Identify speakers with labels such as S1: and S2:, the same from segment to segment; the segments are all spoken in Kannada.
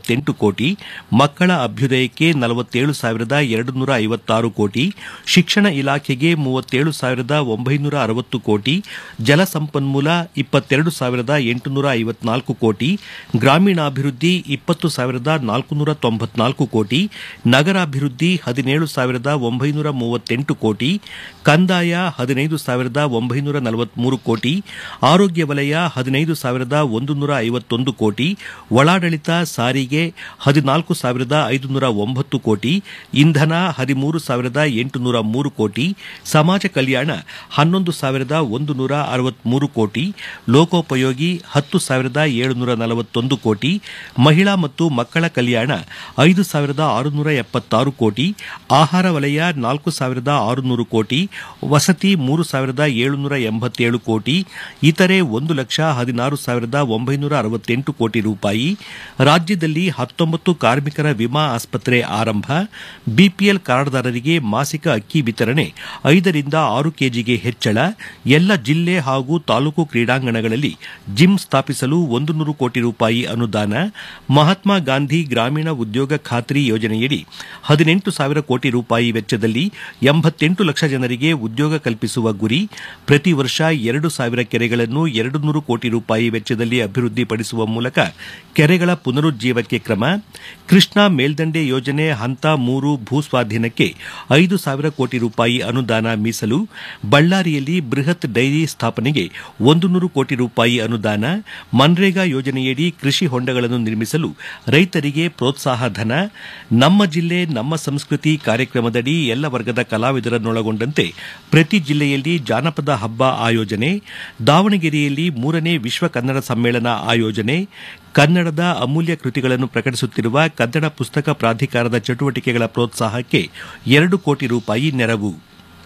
S1: ಎಪ್ಪತ್ತೆಂಟು ಕೋಟಿ ಮಕ್ಕಳ ಅಭ್ಯುದಯಕ್ಕೆ ನಲವತ್ತೇಳು ಸಾವಿರದ ಎರಡು ನೂರ ಐವತ್ತಾರು ಕೋಟಿ ಶಿಕ್ಷಣ ಇಲಾಖೆಗೆ ಮೂವತ್ತೇಳು ಸಾವಿರದ ಒಂಬೈನೂರ ಅರವತ್ತು ಕೋಟಿ ಜಲಸಂಪನ್ಮೂಲ ಇಪ್ಪತ್ತೆರಡು ಸಾವಿರದ ಎಂಟುನೂರ ಐವತ್ನಾಲ್ಕು ಕೋಟಿ ಗ್ರಾಮೀಣಾಭಿವೃದ್ಧಿ ಇಪ್ಪತ್ತು ಸಾವಿರದ ನಾಲ್ಕುನೂರ ತೊಂಬತ್ನಾಲ್ಕು ಕೋಟಿ ನಗರಾಭಿವೃದ್ಧಿ ಹದಿನೇಳು ಸಾವಿರದ ಒಂಬೈನೂರ ಮೂವತ್ತೆಂಟು ಕೋಟಿ ಕಂದಾಯ ಹದಿನೈದು ಸಾವಿರದ ಒಂಬೈನೂರ ನಲವತ್ಮೂರು ಕೋಟಿ ಆರೋಗ್ಯ ವಲಯ ಹದಿನೈದು ಸಾವಿರದ ಒಂದು ನೂರ ಐವತ್ತೊಂದು ಕೋಟಿ ಒಳಾಡಳಿತ ಸಾರಿಗೆ ಹದಿನಾಲ್ಕು ಸಾವಿರದ ಐದುನೂರ ಒಂಬತ್ತು ಕೋಟಿ ಇಂಧನ ಹದಿಮೂರು ಸಾವಿರದ ಎಂಟುನೂರ ಮೂರು ಕೋಟಿ ಸಮಾಜ ಕಲ್ಯಾಣ ಹನ್ನೊಂದು ಸಾವಿರದ ಒಂದು ನೂರ ಅರವತ್ಮೂರು ಕೋಟಿ ಲೋಕೋಪಯೋಗಿ ಹತ್ತು ಸಾವಿರದ ಏಳುನೂರ ನಲವತ್ತೊಂದು ಕೋಟಿ ಮಹಿಳಾ ಮತ್ತು ಮಕ್ಕಳ ಕಲ್ಯಾಣ ಐದು ಸಾವಿರದ ಆರುನೂರ ಎಪ್ಪತ್ತಾರು ಕೋಟಿ ಆಹಾರ ವಲಯ ನಾಲ್ಕು ಸಾವಿರದ ಆರುನೂರು ಕೋಟಿ ವಸತಿ ಮೂರು ಸಾವಿರದ ಏಳುನೂರ ಎಂಬತ್ತೇಳು ಕೋಟಿ ಇತರೆ ಒಂದು ಲಕ್ಷ ಹದಿನಾರು ಸಾವಿರದ ಒಂಬೈನೂರ ಅರವತ್ತೆಂಟು ಕೋಟಿ ರೂಪಾಯಿ ರಾಜ್ಯದಲ್ಲಿ ಹತ್ತೊಂಬತ್ತು ಕಾರ್ಮಿಕರ ವಿಮಾ ಆಸ್ಪತ್ರೆ ಆರಂಭ ಬಿಪಿಎಲ್ ಕಾರ್ಡ್ದಾರರಿಗೆ ಮಾಸಿಕ ಅಕ್ಕಿ ವಿತರಣೆ ಐದರಿಂದ ಆರು ಕೆಜಿಗೆ ಹೆಚ್ಚಳ ಎಲ್ಲ ಜಿಲ್ಲೆ ಹಾಗೂ ತಾಲೂಕು ಕ್ರೀಡಾಂಗಣಗಳಲ್ಲಿ ಜಿಮ್ ಸ್ಥಾಪಿಸಲು ಒಂದು ನೂರು ಕೋಟಿ ರೂಪಾಯಿ ಅನುದಾನ ಮಹಾತ್ಮ ಗಾಂಧಿ ಗ್ರಾಮೀಣ ಉದ್ಯೋಗ ಖಾತ್ರಿ ಯೋಜನೆಯಡಿ ಹದಿನೆಂಟು ಸಾವಿರ ಕೋಟಿ ರೂಪಾಯಿ ವೆಚ್ಚದಲ್ಲಿ ಎಂಬತ್ತೆಂಟು ಲಕ್ಷ ಜನರಿಗೆ ಉದ್ಯೋಗ ಕಲ್ಪಿಸುವ ಗುರಿ ಪ್ರತಿ ವರ್ಷ ಎರಡು ಸಾವಿರ ಕೆರೆಗಳನ್ನು ಎರಡು ನೂರು ಕೋಟಿ ರೂಪಾಯಿ ವೆಚ್ಚದಲ್ಲಿ ಅಭಿವೃದ್ಧಿಪಡಿಸುವ ಮೂಲಕ ಕೆರೆಗಳ ಪುನರುಜ್ಜೀವಕ್ಕೆ ಕ್ರಮ ಕೃಷ್ಣಾ ಮೇಲ್ದಂಡೆ ಯೋಜನೆ ಹಂತ ಮೂರು ಭೂಸ್ವಾಧೀನಕ್ಕೆ ಐದು ಸಾವಿರ ಕೋಟಿ ರೂಪಾಯಿ ಅನುದಾನ ಮೀಸಲು ಬಳ್ಳಾರಿಯಲ್ಲಿ ಬೃಹತ್ ಡೈರಿ ಸ್ಥಾಪನೆಗೆ ಒಂದು ನೂರು ಕೋಟಿ ರೂಪಾಯಿ ಅನುದಾನ ಮನ್ರೇಗಾ ಯೋಜನೆಯಡಿ ಕೃಷಿ ಹೊಂಡಗಳನ್ನು ನಿರ್ಮಿಸಲು ರೈತರಿಗೆ ಪ್ರೋತ್ಸಾಹ ಧನ ನಮ್ಮ ಜಿಲ್ಲೆ ನಮ್ಮ ಸಂಸ್ಕೃತಿ ಕಾರ್ಯಕ್ರಮದಡಿ ಎಲ್ಲ ವರ್ಗದ ಕಲಾವಿದರನ್ನೊಳಗೊಂಡಂತೆ ಪ್ರತಿ ಜಿಲ್ಲೆಯಲ್ಲಿ ಜಾನಪದ ಹಬ್ಬ ಆಯೋಜನೆ ದಾವಣಗೆರೆಯಲ್ಲಿ ಮೂರನೇ ವಿಶ್ವ ಕನ್ನಡ ಸಮ್ಮೇಳನ ಆಯೋಜನೆ ಕನ್ನಡದ ಅಮೂಲ್ಯ ಕೃತಿಗಳನ್ನು ಪ್ರಕಟಿಸುತ್ತಿರುವ ಕನ್ನಡ ಪುಸ್ತಕ ಪ್ರಾಧಿಕಾರದ ಚಟುವಟಿಕೆಗಳ ಪ್ರೋತ್ಸಾಹಕ್ಕೆ ಎರಡು ಕೋಟಿ ರೂಪಾಯಿ ನೆರವು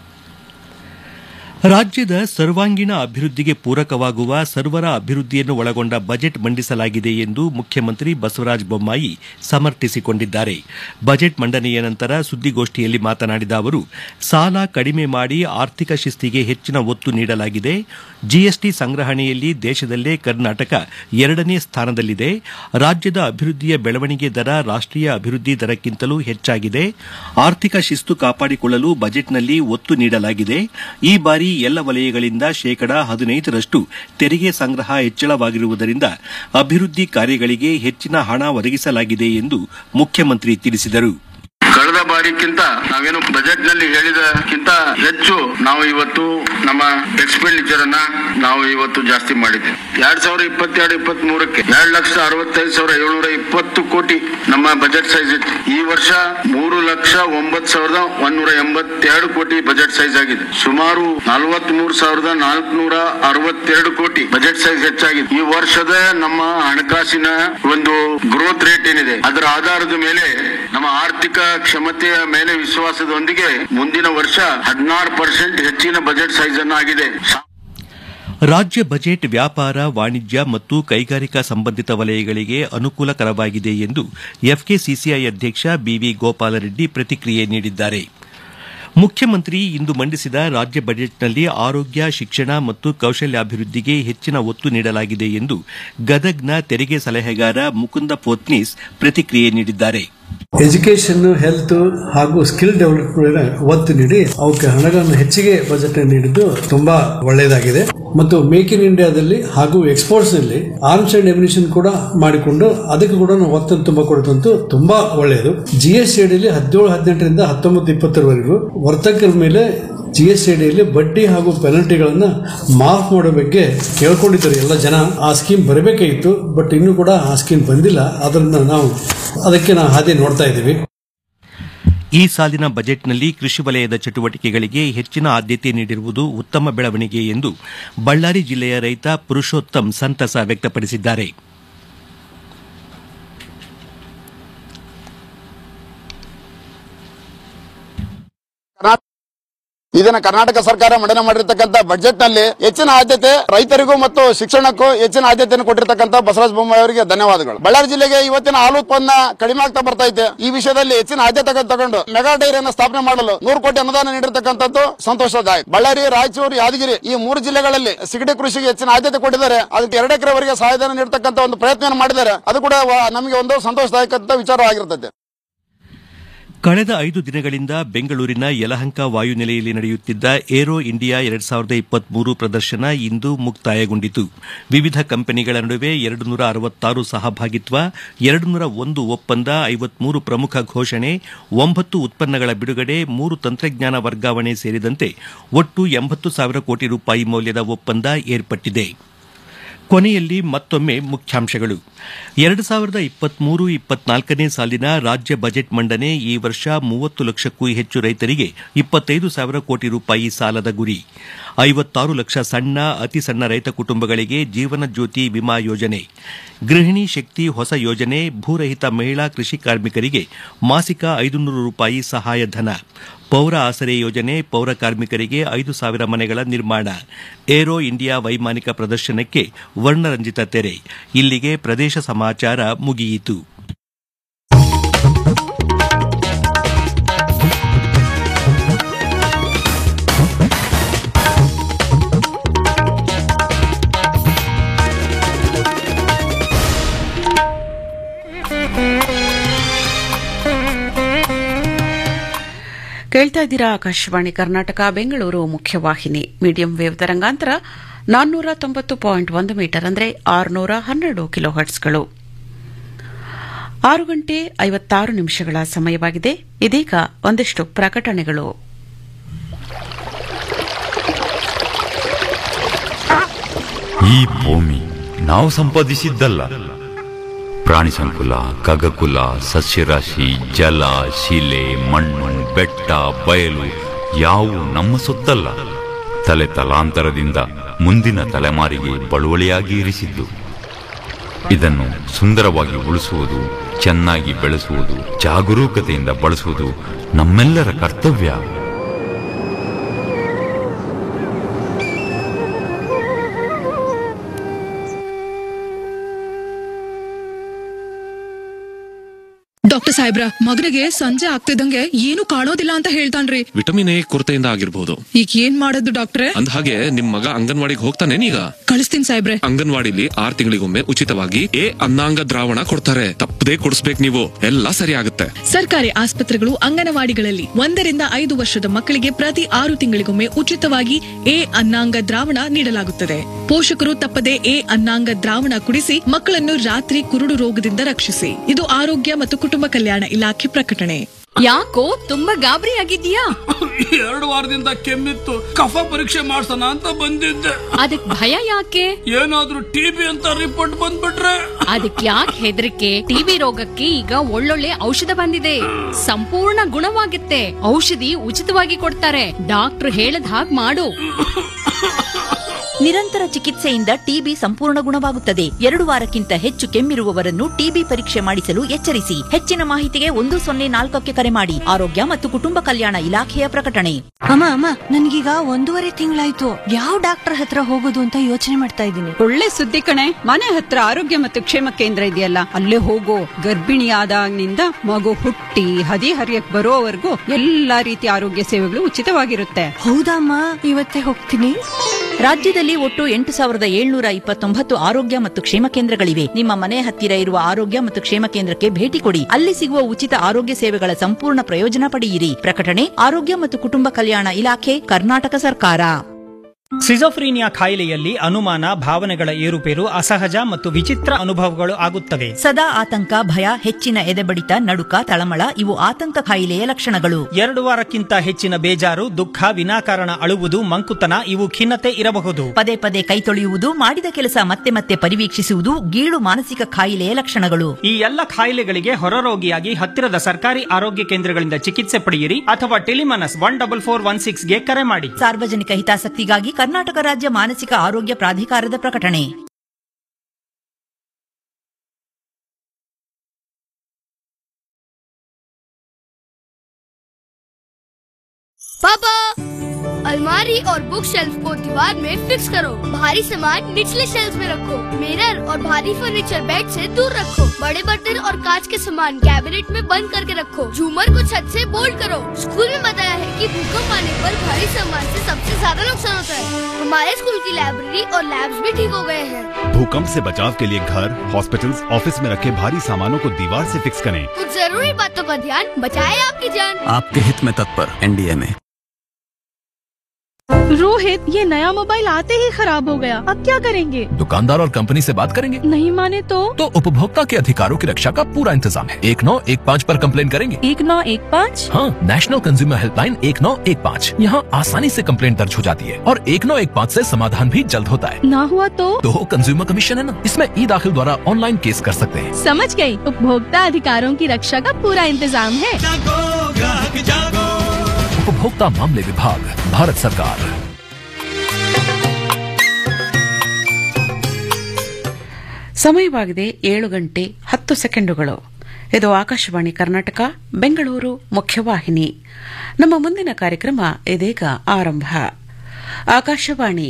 S1: ರಾಜ್ಯದ ಸರ್ವಾಂಗೀಣ ಅಭಿವೃದ್ಧಿಗೆ ಪೂರಕವಾಗುವ ಸರ್ವರ ಅಭಿವೃದ್ಧಿಯನ್ನು ಒಳಗೊಂಡ ಬಜೆಟ್ ಮಂಡಿಸಲಾಗಿದೆ ಎಂದು ಮುಖ್ಯಮಂತ್ರಿ ಬಸವರಾಜ ಬೊಮ್ಮಾಯಿ ಸಮರ್ಥಿಸಿಕೊಂಡಿದ್ದಾರೆ ಬಜೆಟ್ ಮಂಡನೆಯ ನಂತರ ಸುದ್ದಿಗೋಷ್ಠಿಯಲ್ಲಿ ಮಾತನಾಡಿದ ಅವರು ಸಾಲ ಕಡಿಮೆ ಮಾಡಿ ಆರ್ಥಿಕ ಶಿಸ್ತಿಗೆ ಹೆಚ್ಚಿನ ಒತ್ತು ನೀಡಲಾಗಿದೆ ಜಿಎಸ್ಟಿ ಸಂಗ್ರಹಣೆಯಲ್ಲಿ ದೇಶದಲ್ಲೇ ಕರ್ನಾಟಕ ಎರಡನೇ ಸ್ಥಾನದಲ್ಲಿದೆ ರಾಜ್ಯದ ಅಭಿವೃದ್ಧಿಯ ಬೆಳವಣಿಗೆ ದರ ರಾಷ್ಟೀಯ ಅಭಿವೃದ್ಧಿ ದರಕ್ಕಿಂತಲೂ ಹೆಚ್ಚಾಗಿದೆ ಆರ್ಥಿಕ ಶಿಸ್ತು ಕಾಪಾಡಿಕೊಳ್ಳಲು ಬಜೆಟ್ನಲ್ಲಿ ಒತ್ತು ನೀಡಲಾಗಿದೆ ಈ ಬಾರಿ ಎಲ್ಲ ವಲಯಗಳಿಂದ ಶೇಕಡ ಹದಿನೈದರಷ್ಟು ತೆರಿಗೆ ಸಂಗ್ರಹ ಹೆಚ್ಚಳವಾಗಿರುವುದರಿಂದ ಅಭಿವೃದ್ಧಿ ಕಾರ್ಯಗಳಿಗೆ ಹೆಚ್ಚಿನ ಹಣ ಒದಗಿಸಲಾಗಿದೆ ಎಂದು ಮುಖ್ಯಮಂತ್ರಿ ತಿಳಿಸಿದರು
S2: ಕಳೆದ ಬಾರಿಕ್ಕಿಂತ ನಾವೇನು ಬಜೆಟ್ ನಲ್ಲಿ ಹೇಳಿದಕ್ಕಿಂತ ಹೆಚ್ಚು ನಾವು ಇವತ್ತು ನಮ್ಮ ಎಕ್ಸ್ಪೆಂಡಿಚರ್ ಅನ್ನ ನಾವು ಇವತ್ತು ಜಾಸ್ತಿ ಮಾಡಿದ್ದೇವೆ ಎರಡ್ ಸಾವಿರದ ಇಪ್ಪತ್ತೆರಡು ಇಪ್ಪತ್ತ್ ಮೂರಕ್ಕೆ ಎರಡ್ ಲಕ್ಷ ಅರವತ್ತೈದು ಸಾವಿರ ಏಳ್ನೂರ ಇಪ್ಪತ್ತು ಕೋಟಿ ನಮ್ಮ ಬಜೆಟ್ ಸೈಜ್ ಇತ್ತು ಈ ವರ್ಷ ಮೂರು ಲಕ್ಷ ಒಂಬತ್ತು ಸಾವಿರದ ಒಂದೂರ ಎಂಬತ್ತೆರಡು ಕೋಟಿ ಬಜೆಟ್ ಸೈಜ್ ಆಗಿದೆ ಸುಮಾರು ನಲವತ್ತ್ ಮೂರು ಸಾವಿರದ ನಾಲ್ಕುನೂರ ಅರವತ್ತೆರಡು ಕೋಟಿ ಬಜೆಟ್ ಸೈಜ್ ಹೆಚ್ಚಾಗಿದೆ ಈ ವರ್ಷದ ನಮ್ಮ ಹಣಕಾಸಿನ ಒಂದು ಗ್ರೋತ್ ರೇಟ್ ಏನಿದೆ ಅದರ ಆಧಾರದ ಮೇಲೆ ನಮ್ಮ ಆರ್ಥಿಕ ಕ್ಷಮತೆಯ ಮೇಲೆ ವಿಶ್ವಾಸದೊಂದಿಗೆ ಮುಂದಿನ ವರ್ಷ ಹದಿನಾರು ಪರ್ಸೆಂಟ್ ಹೆಚ್ಚಿನ ಬಜೆಟ್ ಸೈಜ್ ಅನ್ನ ಆಗಿದೆ
S1: ರಾಜ್ಯ ಬಜೆಟ್ ವ್ಯಾಪಾರ ವಾಣಿಜ್ಯ ಮತ್ತು ಕೈಗಾರಿಕಾ ಸಂಬಂಧಿತ ವಲಯಗಳಿಗೆ ಅನುಕೂಲಕರವಾಗಿದೆ ಎಂದು ಎಫ್ಕೆಸಿಸಿಐ ಅಧ್ಯಕ್ಷ ಬಿವಿ ಗೋಪಾಲರೆಡ್ಡಿ ಪ್ರತಿಕ್ರಿಯೆ ನೀಡಿದ್ದಾರೆ ಮುಖ್ಯಮಂತ್ರಿ ಇಂದು ಮಂಡಿಸಿದ ರಾಜ್ಯ ಬಜೆಟ್ನಲ್ಲಿ ಆರೋಗ್ಯ ಶಿಕ್ಷಣ ಮತ್ತು ಕೌಶಲ್ಯಾಭಿವೃದ್ಧಿಗೆ ಹೆಚ್ಚಿನ ಒತ್ತು ನೀಡಲಾಗಿದೆ ಎಂದು ಗದಗ್ನ ತೆರಿಗೆ ಸಲಹೆಗಾರ ಮುಕುಂದ ಪೋತ್ನೀಸ್ ಪ್ರತಿಕ್ರಿಯೆ ನೀಡಿದ್ದಾರೆ
S3: ಎಜುಕೇಶನ್ ಹೆಲ್ತ್ ಹಾಗೂ ಸ್ಕಿಲ್ ಡೆವಲಪ್ಮೆಂಟ್ ಒತ್ತು ನೀಡಿ ಅವಕ್ಕೆ ಹಣಗಳನ್ನು ಹೆಚ್ಚಿಗೆ ಬಜೆಟ್ ನೀಡಿದ್ದು ತುಂಬಾ ಒಳ್ಳೆಯದಾಗಿದೆ ಮತ್ತು ಮೇಕ್ ಇನ್ ಇಂಡಿಯಾದಲ್ಲಿ ಹಾಗೂ ಎಕ್ಸ್ಪೋರ್ಟ್ಸ್ ನಲ್ಲಿ ಆರ್ಮ್ಸ್ ಅಂಡ್ ಎಮಿನೇಷನ್ ಕೂಡ ಮಾಡಿಕೊಂಡು ಅದಕ್ಕೆ ಕೂಡ ನಾವು ಒತ್ತನ್ನು ತುಂಬಾ ಕೊಡುತ್ತಂತೂ ತುಂಬಾ ಒಳ್ಳೆಯದು ಜಿ ಎಸ್ ಅಡಿಯಲ್ಲಿ ಹದಿನೇಳು ಹದಿನೆಂಟರಿಂದ ಹತ್ತೊಂಬತ್ತು ಇಪ್ಪತ್ತರವರೆಗೂ ವರ್ತಕರ ಮೇಲೆ ಜಿ ಎಸ್ ಅಡಿಯಲ್ಲಿ ಬಡ್ಡಿ ಹಾಗೂ ಪೆನಲ್ಟಿಗಳನ್ನ ಮಾಫ್ ಮಾಡೋ ಬಗ್ಗೆ ಕೇಳ್ಕೊಂಡಿದ್ದಾರೆ ಎಲ್ಲ ಜನ ಆ ಸ್ಕೀಮ್ ಬರಬೇಕಾಗಿತ್ತು ಬಟ್ ಇನ್ನೂ ಕೂಡ ಆ ಸ್ಕೀಮ್ ಬಂದಿಲ್ಲ ಅದನ್ನ ನಾವು ಅದಕ್ಕೆ ನಾವು ಹಾದಿ ನೋಡ್ತಾ ಇದ್ದೀವಿ
S1: ಈ ಸಾಲಿನ ಬಜೆಟ್ನಲ್ಲಿ ಕೃಷಿ ವಲಯದ ಚಟುವಟಿಕೆಗಳಿಗೆ ಹೆಚ್ಚಿನ ಆದ್ಯತೆ ನೀಡಿರುವುದು ಉತ್ತಮ ಬೆಳವಣಿಗೆ ಎಂದು ಬಳ್ಳಾರಿ ಜಿಲ್ಲೆಯ ರೈತ ಪುರುಷೋತ್ತಮ್ ಸಂತಸ ವ್ಯಕ್ತಪಡಿಸಿದ್ದಾರೆ
S4: ಇದನ್ನ ಕರ್ನಾಟಕ ಸರ್ಕಾರ ಮಂಡನೆ ಮಾಡಿರ್ತಕ್ಕಂಥ ಬಜೆಟ್ ನಲ್ಲಿ ಹೆಚ್ಚಿನ ಆದ್ಯತೆ ರೈತರಿಗೂ ಮತ್ತು ಶಿಕ್ಷಣಕ್ಕೂ ಹೆಚ್ಚಿನ ಆದ್ಯತೆಯನ್ನು ಕೊಟ್ಟಿರ್ತಕ್ಕಂಥ ಬಸವರಾಜ ಬೊಮ್ಮಾಯಿ ಅವರಿಗೆ ಧನ್ಯವಾದಗಳು ಬಳ್ಳಾರಿ ಜಿಲ್ಲೆಗೆ ಇವತ್ತಿನ ಹಾಲು ಉತ್ಪನ್ನ ಕಡಿಮೆ ಆಗ್ತಾ ಬರ್ತಾ ಇದೆ ಈ ವಿಷಯದಲ್ಲಿ ಹೆಚ್ಚಿನ ಆದ್ಯತೆ ತಗೊಂಡು ಮೆಗಾ ಡೈರಿಯನ್ನು ಸ್ಥಾಪನೆ ಮಾಡಲು ನೂರು ಕೋಟಿ ಅನುದಾನ ನೀಡಿರ್ತಕ್ಕಂಥದ್ದು ಸಂತೋಷದಾಯಕ ಬಳ್ಳಾರಿ ರಾಯಚೂರು ಯಾದಗಿರಿ ಈ ಮೂರು ಜಿಲ್ಲೆಗಳಲ್ಲಿ ಸಿಗಡಿ ಕೃಷಿಗೆ ಹೆಚ್ಚಿನ ಆದ್ಯತೆ ಕೊಟ್ಟಿದ್ದಾರೆ ಅದಕ್ಕೆ ಎರಡು ಎಕರೆವರೆಗೆ ಸಹಾಯಧನ ನೀಡತಕ್ಕಂಥ ಒಂದು ಪ್ರಯತ್ನ ಮಾಡಿದ್ದಾರೆ ಅದು ಕೂಡ ವ- ನಮಗೆ ಒಂದು ಸಂತೋಷದಾಯಕ ವಿಚಾರವಾಗಿರ್ತದೆ
S1: ಕಳೆದ ಐದು ದಿನಗಳಿಂದ ಬೆಂಗಳೂರಿನ ಯಲಹಂಕ ವಾಯುನೆಲೆಯಲ್ಲಿ ನಡೆಯುತ್ತಿದ್ದ ಏರೋ ಇಂಡಿಯಾ ಎರಡ್ ಸಾವಿರದ ಇಪ್ಪತ್ಮೂರು ಪ್ರದರ್ಶನ ಇಂದು ಮುಕ್ತಾಯಗೊಂಡಿತು ವಿವಿಧ ಕಂಪನಿಗಳ ನಡುವೆ ಎರಡು ನೂರ ಅರವತ್ತಾರು ಸಹಭಾಗಿತ್ವ ಎರಡು ನೂರ ಒಂದು ಒಪ್ಪಂದ ಐವತ್ಮೂರು ಪ್ರಮುಖ ಘೋಷಣೆ ಒಂಬತ್ತು ಉತ್ಪನ್ನಗಳ ಬಿಡುಗಡೆ ಮೂರು ತಂತ್ರಜ್ಞಾನ ವರ್ಗಾವಣೆ ಸೇರಿದಂತೆ ಒಟ್ಟು ಎಂಬತ್ತು ಸಾವಿರ ಕೋಟಿ ರೂಪಾಯಿ ಮೌಲ್ಯದ ಒಪ್ಪಂದ ಏರ್ಪಟ್ಟಿದೆ ಕೊನೆಯಲ್ಲಿ ಮತ್ತೊಮ್ಮೆ ಮುಖ್ಯಾಂಶಗಳು ಎರಡು ಸಾವಿರದ ಇಪ್ಪತ್ಮೂರು ಇಪ್ಪತ್ನಾಲ್ಕನೇ ಸಾಲಿನ ರಾಜ್ಯ ಬಜೆಟ್ ಮಂಡನೆ ಈ ವರ್ಷ ಮೂವತ್ತು ಲಕ್ಷಕ್ಕೂ ಹೆಚ್ಚು ರೈತರಿಗೆ ಇಪ್ಪತ್ತೈದು ಸಾವಿರ ಕೋಟಿ ರೂಪಾಯಿ ಸಾಲದ ಗುರಿ ಐವತ್ತಾರು ಲಕ್ಷ ಸಣ್ಣ ಅತಿ ಸಣ್ಣ ರೈತ ಕುಟುಂಬಗಳಿಗೆ ಜೀವನ ಜ್ಯೋತಿ ವಿಮಾ ಯೋಜನೆ ಗೃಹಿಣಿ ಶಕ್ತಿ ಹೊಸ ಯೋಜನೆ ಭೂರಹಿತ ಮಹಿಳಾ ಕೃಷಿ ಕಾರ್ಮಿಕರಿಗೆ ಮಾಸಿಕ ಐದುನೂರು ರೂಪಾಯಿ ಸಹಾಯಧನ ಪೌರ ಆಸರೆ ಯೋಜನೆ ಪೌರ ಕಾರ್ಮಿಕರಿಗೆ ಐದು ಸಾವಿರ ಮನೆಗಳ ನಿರ್ಮಾಣ ಏರೋ ಇಂಡಿಯಾ ವೈಮಾನಿಕ ಪ್ರದರ್ಶನಕ್ಕೆ ವರ್ಣರಂಜಿತ ತೆರೆ ಇಲ್ಲಿಗೆ ಪ್ರದೇಶ ಸಮಾಚಾರ ಮುಗಿಯಿತು
S5: ಕೇಳ್ತಾ ಇದ್ದೀರಾ ಆಕಾಶವಾಣಿ ಕರ್ನಾಟಕ ಬೆಂಗಳೂರು ಮುಖ್ಯವಾಹಿನಿ ಮೀಡಿಯಂ ವೇವ್ ತರಂಗಾಂತರ ನಾನ್ನೂರ ತೊಂಬತ್ತು ಪಾಯಿಂಟ್ ಒಂದು ಮೀಟರ್ ಅಂದರೆ ಆರುನೂರ ಹನ್ನೆರಡು ಕಿಲೋ ಹರ್ಟ್ಸ್ಗಳು ಆರು ಗಂಟೆ ಐವತ್ತಾರು ನಿಮಿಷಗಳ ಸಮಯವಾಗಿದೆ ಇದೀಗ ಒಂದಿಷ್ಟು ಪ್ರಕಟಣೆಗಳು
S6: ಈ ಭೂಮಿ ನಾವು ಸಂಪಾದಿಸಿದ್ದಲ್ಲ ಪ್ರಾಣಿ ಸಂಕುಲ ಖಗಕುಲ ಸಸ್ಯರಾಶಿ ಜಲ ಶಿಲೆ ಮಣ್ಣು ಬೆಟ್ಟ ಬಯಲು ಯಾವು ನಮ್ಮ ಸೊತ್ತಲ್ಲ ತಲೆ ತಲಾಂತರದಿಂದ ಮುಂದಿನ ತಲೆಮಾರಿಗೆ ಬಳುವಳಿಯಾಗಿ ಇರಿಸಿದ್ದು ಇದನ್ನು ಸುಂದರವಾಗಿ ಉಳಿಸುವುದು ಚೆನ್ನಾಗಿ ಬೆಳೆಸುವುದು ಜಾಗರೂಕತೆಯಿಂದ ಬಳಸುವುದು ನಮ್ಮೆಲ್ಲರ ಕರ್ತವ್ಯ
S7: ಡಾಕ್ಟರ್ ಸಾಹೇಬ್ರ ಮಗನಿಗೆ ಸಂಜೆ ಆಗ್ತಿದ್ದಂಗೆ ಏನು ಕಾಣೋದಿಲ್ಲ ಅಂತ ಹೇಳ್ತಾನ್ರಿ
S8: ವಿಟಮಿನ್ ಎ ಕೊರತೆಯಿಂದ ಆಗಿರ್ಬೋದು
S7: ಈಗ ಏನ್ ಮಾಡೋದು ಡಾಕ್ಟ್ರೆ
S8: ಅಂದ ಹಾಗೆ ನಿಮ್ ಮಗ ಅಂಗನವಾಡಿಗೆ ಹೋಗ್ತಾನೇನೀಗ
S7: ಕಳಿಸ್ತೀನಿ ಸಾಹೇಬ್ರೆ
S8: ಅಂಗನವಾಡಿಲಿ ಆರ್ ತಿಂಗಳಿಗೊಮ್ಮೆ ಉಚಿತವಾಗಿ ಎ ಅನ್ನಾಂಗ ದ್ರಾವಣ ಕೊಡ್ತಾರೆ ತಪ್ಪದೇ ಕೊಡಿಸ್ಬೇಕು ನೀವು ಎಲ್ಲ ಸರಿ ಆಗುತ್ತೆ
S7: ಸರ್ಕಾರಿ ಆಸ್ಪತ್ರೆಗಳು ಅಂಗನವಾಡಿಗಳಲ್ಲಿ ಒಂದರಿಂದ ಐದು ವರ್ಷದ ಮಕ್ಕಳಿಗೆ ಪ್ರತಿ ಆರು ತಿಂಗಳಿಗೊಮ್ಮೆ ಉಚಿತವಾಗಿ ಎ ಅನ್ನಾಂಗ ದ್ರಾವಣ ನೀಡಲಾಗುತ್ತದೆ ಪೋಷಕರು ತಪ್ಪದೆ ಎ ಅನ್ನಾಂಗ ದ್ರಾವಣ ಕುಡಿಸಿ ಮಕ್ಕಳನ್ನು ರಾತ್ರಿ ಕುರುಡು ರೋಗದಿಂದ ರಕ್ಷಿಸಿ ಇದು ಆರೋಗ್ಯ ಮತ್ತು ಕುಟುಂಬ ಕಲ್ಯಾಣ ಇಲಾಖೆ ಪ್ರಕಟಣೆ
S9: ಯಾಕೋ ತುಂಬಾ ಗಾಬರಿ ಆಗಿದ್ಯಾ
S10: ಎರಡು ವಾರದಿಂದ ಕೆಮ್ಮಿತ್ತು ಕಫ ಪರೀಕ್ಷೆ ಮಾಡ್ಸೋಣ ಅಂತ ಬಂದಿದ್ದೆ
S9: ಅದಕ್ ಭಯ ಯಾಕೆ
S10: ಏನಾದ್ರೂ ಟಿಬಿ ಅಂತ ರಿಪೋರ್ಟ್ ಬಂದ್ಬಿಟ್ರೆ
S9: ಅದಕ್ ಯಾಕೆ ಹೆದರಿಕೆ ಟಿವಿ ರೋಗಕ್ಕೆ ಈಗ ಒಳ್ಳೊಳ್ಳೆ ಔಷಧ ಬಂದಿದೆ ಸಂಪೂರ್ಣ ಗುಣವಾಗುತ್ತೆ ಔಷಧಿ ಉಚಿತವಾಗಿ ಕೊಡ್ತಾರೆ ಡಾಕ್ಟರ್ ಹೇಳದ್ ಹಾಗ್ ಮಾಡು
S11: ನಿರಂತರ ಚಿಕಿತ್ಸೆಯಿಂದ ಟಿಬಿ ಸಂಪೂರ್ಣ ಗುಣವಾಗುತ್ತದೆ ಎರಡು ವಾರಕ್ಕಿಂತ ಹೆಚ್ಚು ಕೆಮ್ಮಿರುವವರನ್ನು ಟಿಬಿ ಪರೀಕ್ಷೆ ಮಾಡಿಸಲು ಎಚ್ಚರಿಸಿ ಹೆಚ್ಚಿನ ಮಾಹಿತಿಗೆ ಒಂದು ಸೊನ್ನೆ ನಾಲ್ಕಕ್ಕೆ ಕರೆ ಮಾಡಿ ಆರೋಗ್ಯ ಮತ್ತು ಕುಟುಂಬ ಕಲ್ಯಾಣ ಇಲಾಖೆಯ ಪ್ರಕಟಣೆ
S12: ಅಮ್ಮ ಅಮ್ಮ ನನ್ಗೀಗ ಒಂದೂವರೆ ತಿಂಗಳಾಯ್ತು ಯಾವ ಡಾಕ್ಟರ್ ಹತ್ರ ಹೋಗೋದು ಅಂತ ಯೋಚನೆ ಮಾಡ್ತಾ ಇದ್ದೀನಿ
S13: ಒಳ್ಳೆ ಸುದ್ದಿ ಕಣೆ ಮನೆ ಹತ್ರ ಆರೋಗ್ಯ ಮತ್ತು ಕ್ಷೇಮ ಕೇಂದ್ರ ಇದೆಯಲ್ಲ ಅಲ್ಲೇ ಹೋಗೋ ಗರ್ಭಿಣಿಯಾದಾಗಿನಿಂದ ಮಗು ಹುಟ್ಟಿ ಹದಿ ಹರಿಯಕ್ ಬರೋವರೆಗೂ ಎಲ್ಲಾ ರೀತಿಯ ಆರೋಗ್ಯ ಸೇವೆಗಳು ಉಚಿತವಾಗಿರುತ್ತೆ
S12: ಹೌದಮ್ಮ ಇವತ್ತೇ ಹೋಗ್ತೀನಿ
S11: ರಾಜ್ಯದಲ್ಲಿ ಒಟ್ಟು ಎಂಟು ಸಾವಿರದ ಏಳ್ನೂರ ಇಪ್ಪತ್ತೊಂಬತ್ತು ಆರೋಗ್ಯ ಮತ್ತು ಕ್ಷೇಮ ಕೇಂದ್ರಗಳಿವೆ ನಿಮ್ಮ ಮನೆ ಹತ್ತಿರ ಇರುವ ಆರೋಗ್ಯ ಮತ್ತು ಕ್ಷೇಮ ಕೇಂದ್ರಕ್ಕೆ ಭೇಟಿ ಕೊಡಿ ಅಲ್ಲಿ ಸಿಗುವ ಉಚಿತ ಆರೋಗ್ಯ ಸೇವೆಗಳ ಸಂಪೂರ್ಣ ಪ್ರಯೋಜನ ಪಡೆಯಿರಿ ಪ್ರಕಟಣೆ ಆರೋಗ್ಯ ಮತ್ತು ಕುಟುಂಬ ಕಲ್ಯಾಣ ಇಲಾಖೆ ಕರ್ನಾಟಕ ಸರ್ಕಾರ
S14: ಸಿಜೋಫ್ರೀನಿಯಾ ಕಾಯಿಲೆಯಲ್ಲಿ ಅನುಮಾನ ಭಾವನೆಗಳ ಏರುಪೇರು ಅಸಹಜ ಮತ್ತು ವಿಚಿತ್ರ ಅನುಭವಗಳು ಆಗುತ್ತವೆ
S11: ಸದಾ ಆತಂಕ ಭಯ ಹೆಚ್ಚಿನ ಎದೆಬಡಿತ ನಡುಕ ತಳಮಳ ಇವು ಆತಂಕ ಕಾಯಿಲೆಯ ಲಕ್ಷಣಗಳು
S14: ಎರಡು ವಾರಕ್ಕಿಂತ ಹೆಚ್ಚಿನ ಬೇಜಾರು ದುಃಖ ವಿನಾಕಾರಣ ಅಳುವುದು ಮಂಕುತನ ಇವು ಖಿನ್ನತೆ ಇರಬಹುದು
S11: ಪದೇ ಪದೇ ಕೈ ತೊಳೆಯುವುದು ಮಾಡಿದ ಕೆಲಸ ಮತ್ತೆ ಮತ್ತೆ ಪರಿವೀಕ್ಷಿಸುವುದು ಗೀಳು ಮಾನಸಿಕ ಕಾಯಿಲೆಯ ಲಕ್ಷಣಗಳು
S14: ಈ ಎಲ್ಲ ಕಾಯಿಲೆಗಳಿಗೆ ಹೊರರೋಗಿಯಾಗಿ ಹತ್ತಿರದ ಸರ್ಕಾರಿ ಆರೋಗ್ಯ ಕೇಂದ್ರಗಳಿಂದ ಚಿಕಿತ್ಸೆ ಪಡೆಯಿರಿ ಅಥವಾ Telemanas one double four one ಸಿಕ್ಸ್ಗೆ ಕರೆ ಮಾಡಿ
S11: ಸಾರ್ವಜನಿಕ ಹಿತಾಸಕ್ತಿಗಾಗಿ ಕರ್ನಾಟಕ ರಾಜ್ಯ ಮಾನಸಿಕ ಆರೋಗ್ಯ ಪ್ರಾಧಿಕಾರದ ಪ್ರಕಟಣೆ
S9: ಪಾಪಾ
S15: अलमारी और बुक शेल्फ को दीवार में फिक्स करो भारी सामान निचले शेल्फ में रखो मिरर और भारी फर्नीचर बेड से दूर रखो बड़े बर्तन और कांच के सामान कैबिनेट में बंद करके रखो झूमर को छत से बोल्ड करो स्कूल में बताया है कि भूकंप आने पर भारी सामान से सबसे ज्यादा नुकसान होता है हमारे स्कूल की लाइब्रेरी और लैब्स भी ठीक हो गए हैं
S16: भूकंप से बचाव के लिए घर हॉस्पिटल्स, ऑफिस में रखे भारी सामानों को दीवार से फिक्स करें
S15: कुछ जरूरी बातों का ध्यान बचाए आपकी जान
S17: आपके हित में तत्पर एनडीए में
S18: रोहित ये नया मोबाइल आते ही खराब हो गया अब क्या करेंगे
S19: दुकानदार और कंपनी से बात करेंगे
S18: नहीं माने तो
S19: तो उपभोक्ता के अधिकारों की रक्षा का पूरा इंतजाम है एक नौ एक पाँच आरोप कम्प्लेन करेंगे
S18: एक नौ एक पाँच
S19: हाँ नेशनल कंज्यूमर हेल्पलाइन एक नौ एक पाँच यहाँ आसानी से कंप्लेन दर्ज हो जाती है और एक नौ एक पाँच ऐसी समाधान भी जल्द होता है
S18: ना हुआ तो
S19: तो कंज्यूमर कमीशन है ना इसमें ई दाखिल द्वारा ऑनलाइन केस कर सकते हैं
S18: समझ गई उपभोक्ता अधिकारों की रक्षा का पूरा इंतजाम है
S19: उपभोक्ता मामले विभाग भारत सरकार
S5: ಸಮಯವಾಗಿದೆ ಏಳು ಗಂಟೆ ಹತ್ತು ಸೆಕೆಂಡುಗಳು ಇದು ಆಕಾಶವಾಣಿ ಕರ್ನಾಟಕ ಬೆಂಗಳೂರು ಮುಖ್ಯವಾಹಿನಿ ನಮ್ಮ ಮುಂದಿನ ಕಾರ್ಯಕ್ರಮ ಇದೀಗ ಆರಂಭ ಆಕಾಶವಾಣಿ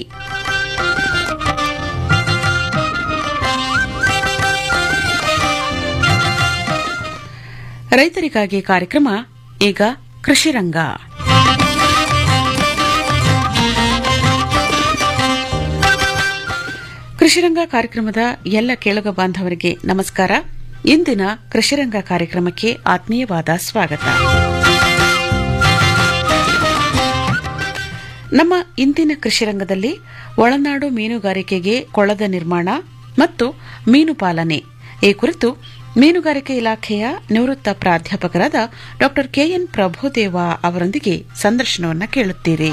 S5: ರೈತರಿಗಾಗಿ ಕಾರ್ಯಕ್ರಮ ಈಗ ಕೃಷಿರಂಗ ಕೃಷಿರಂಗ ಕಾರ್ಯಕ್ರಮದ ಎಲ್ಲ ಕೇಳುಗ ಬಾಂಧವರಿಗೆ ನಮಸ್ಕಾರ ಇಂದಿನ ಕೃಷಿರಂಗ ಕಾರ್ಯಕ್ರಮಕ್ಕೆ ಆತ್ಮೀಯವಾದ ಸ್ವಾಗತ ನಮ್ಮ ಇಂದಿನ ಕೃಷಿರಂಗದಲ್ಲಿ ಒಳನಾಡು ಮೀನುಗಾರಿಕೆಗೆ ಕೊಳದ ನಿರ್ಮಾಣ ಮತ್ತು ಮೀನು ಪಾಲನೆ ಈ ಕುರಿತು ಮೀನುಗಾರಿಕೆ ಇಲಾಖೆಯ ನಿವೃತ್ತ ಪ್ರಾಧ್ಯಾಪಕರಾದ ಡಾ ಕೆಎನ್ ಪ್ರಭುದೇವ ಅವರೊಂದಿಗೆ ಸಂದರ್ಶನವನ್ನು ಕೇಳುತ್ತೀರಿ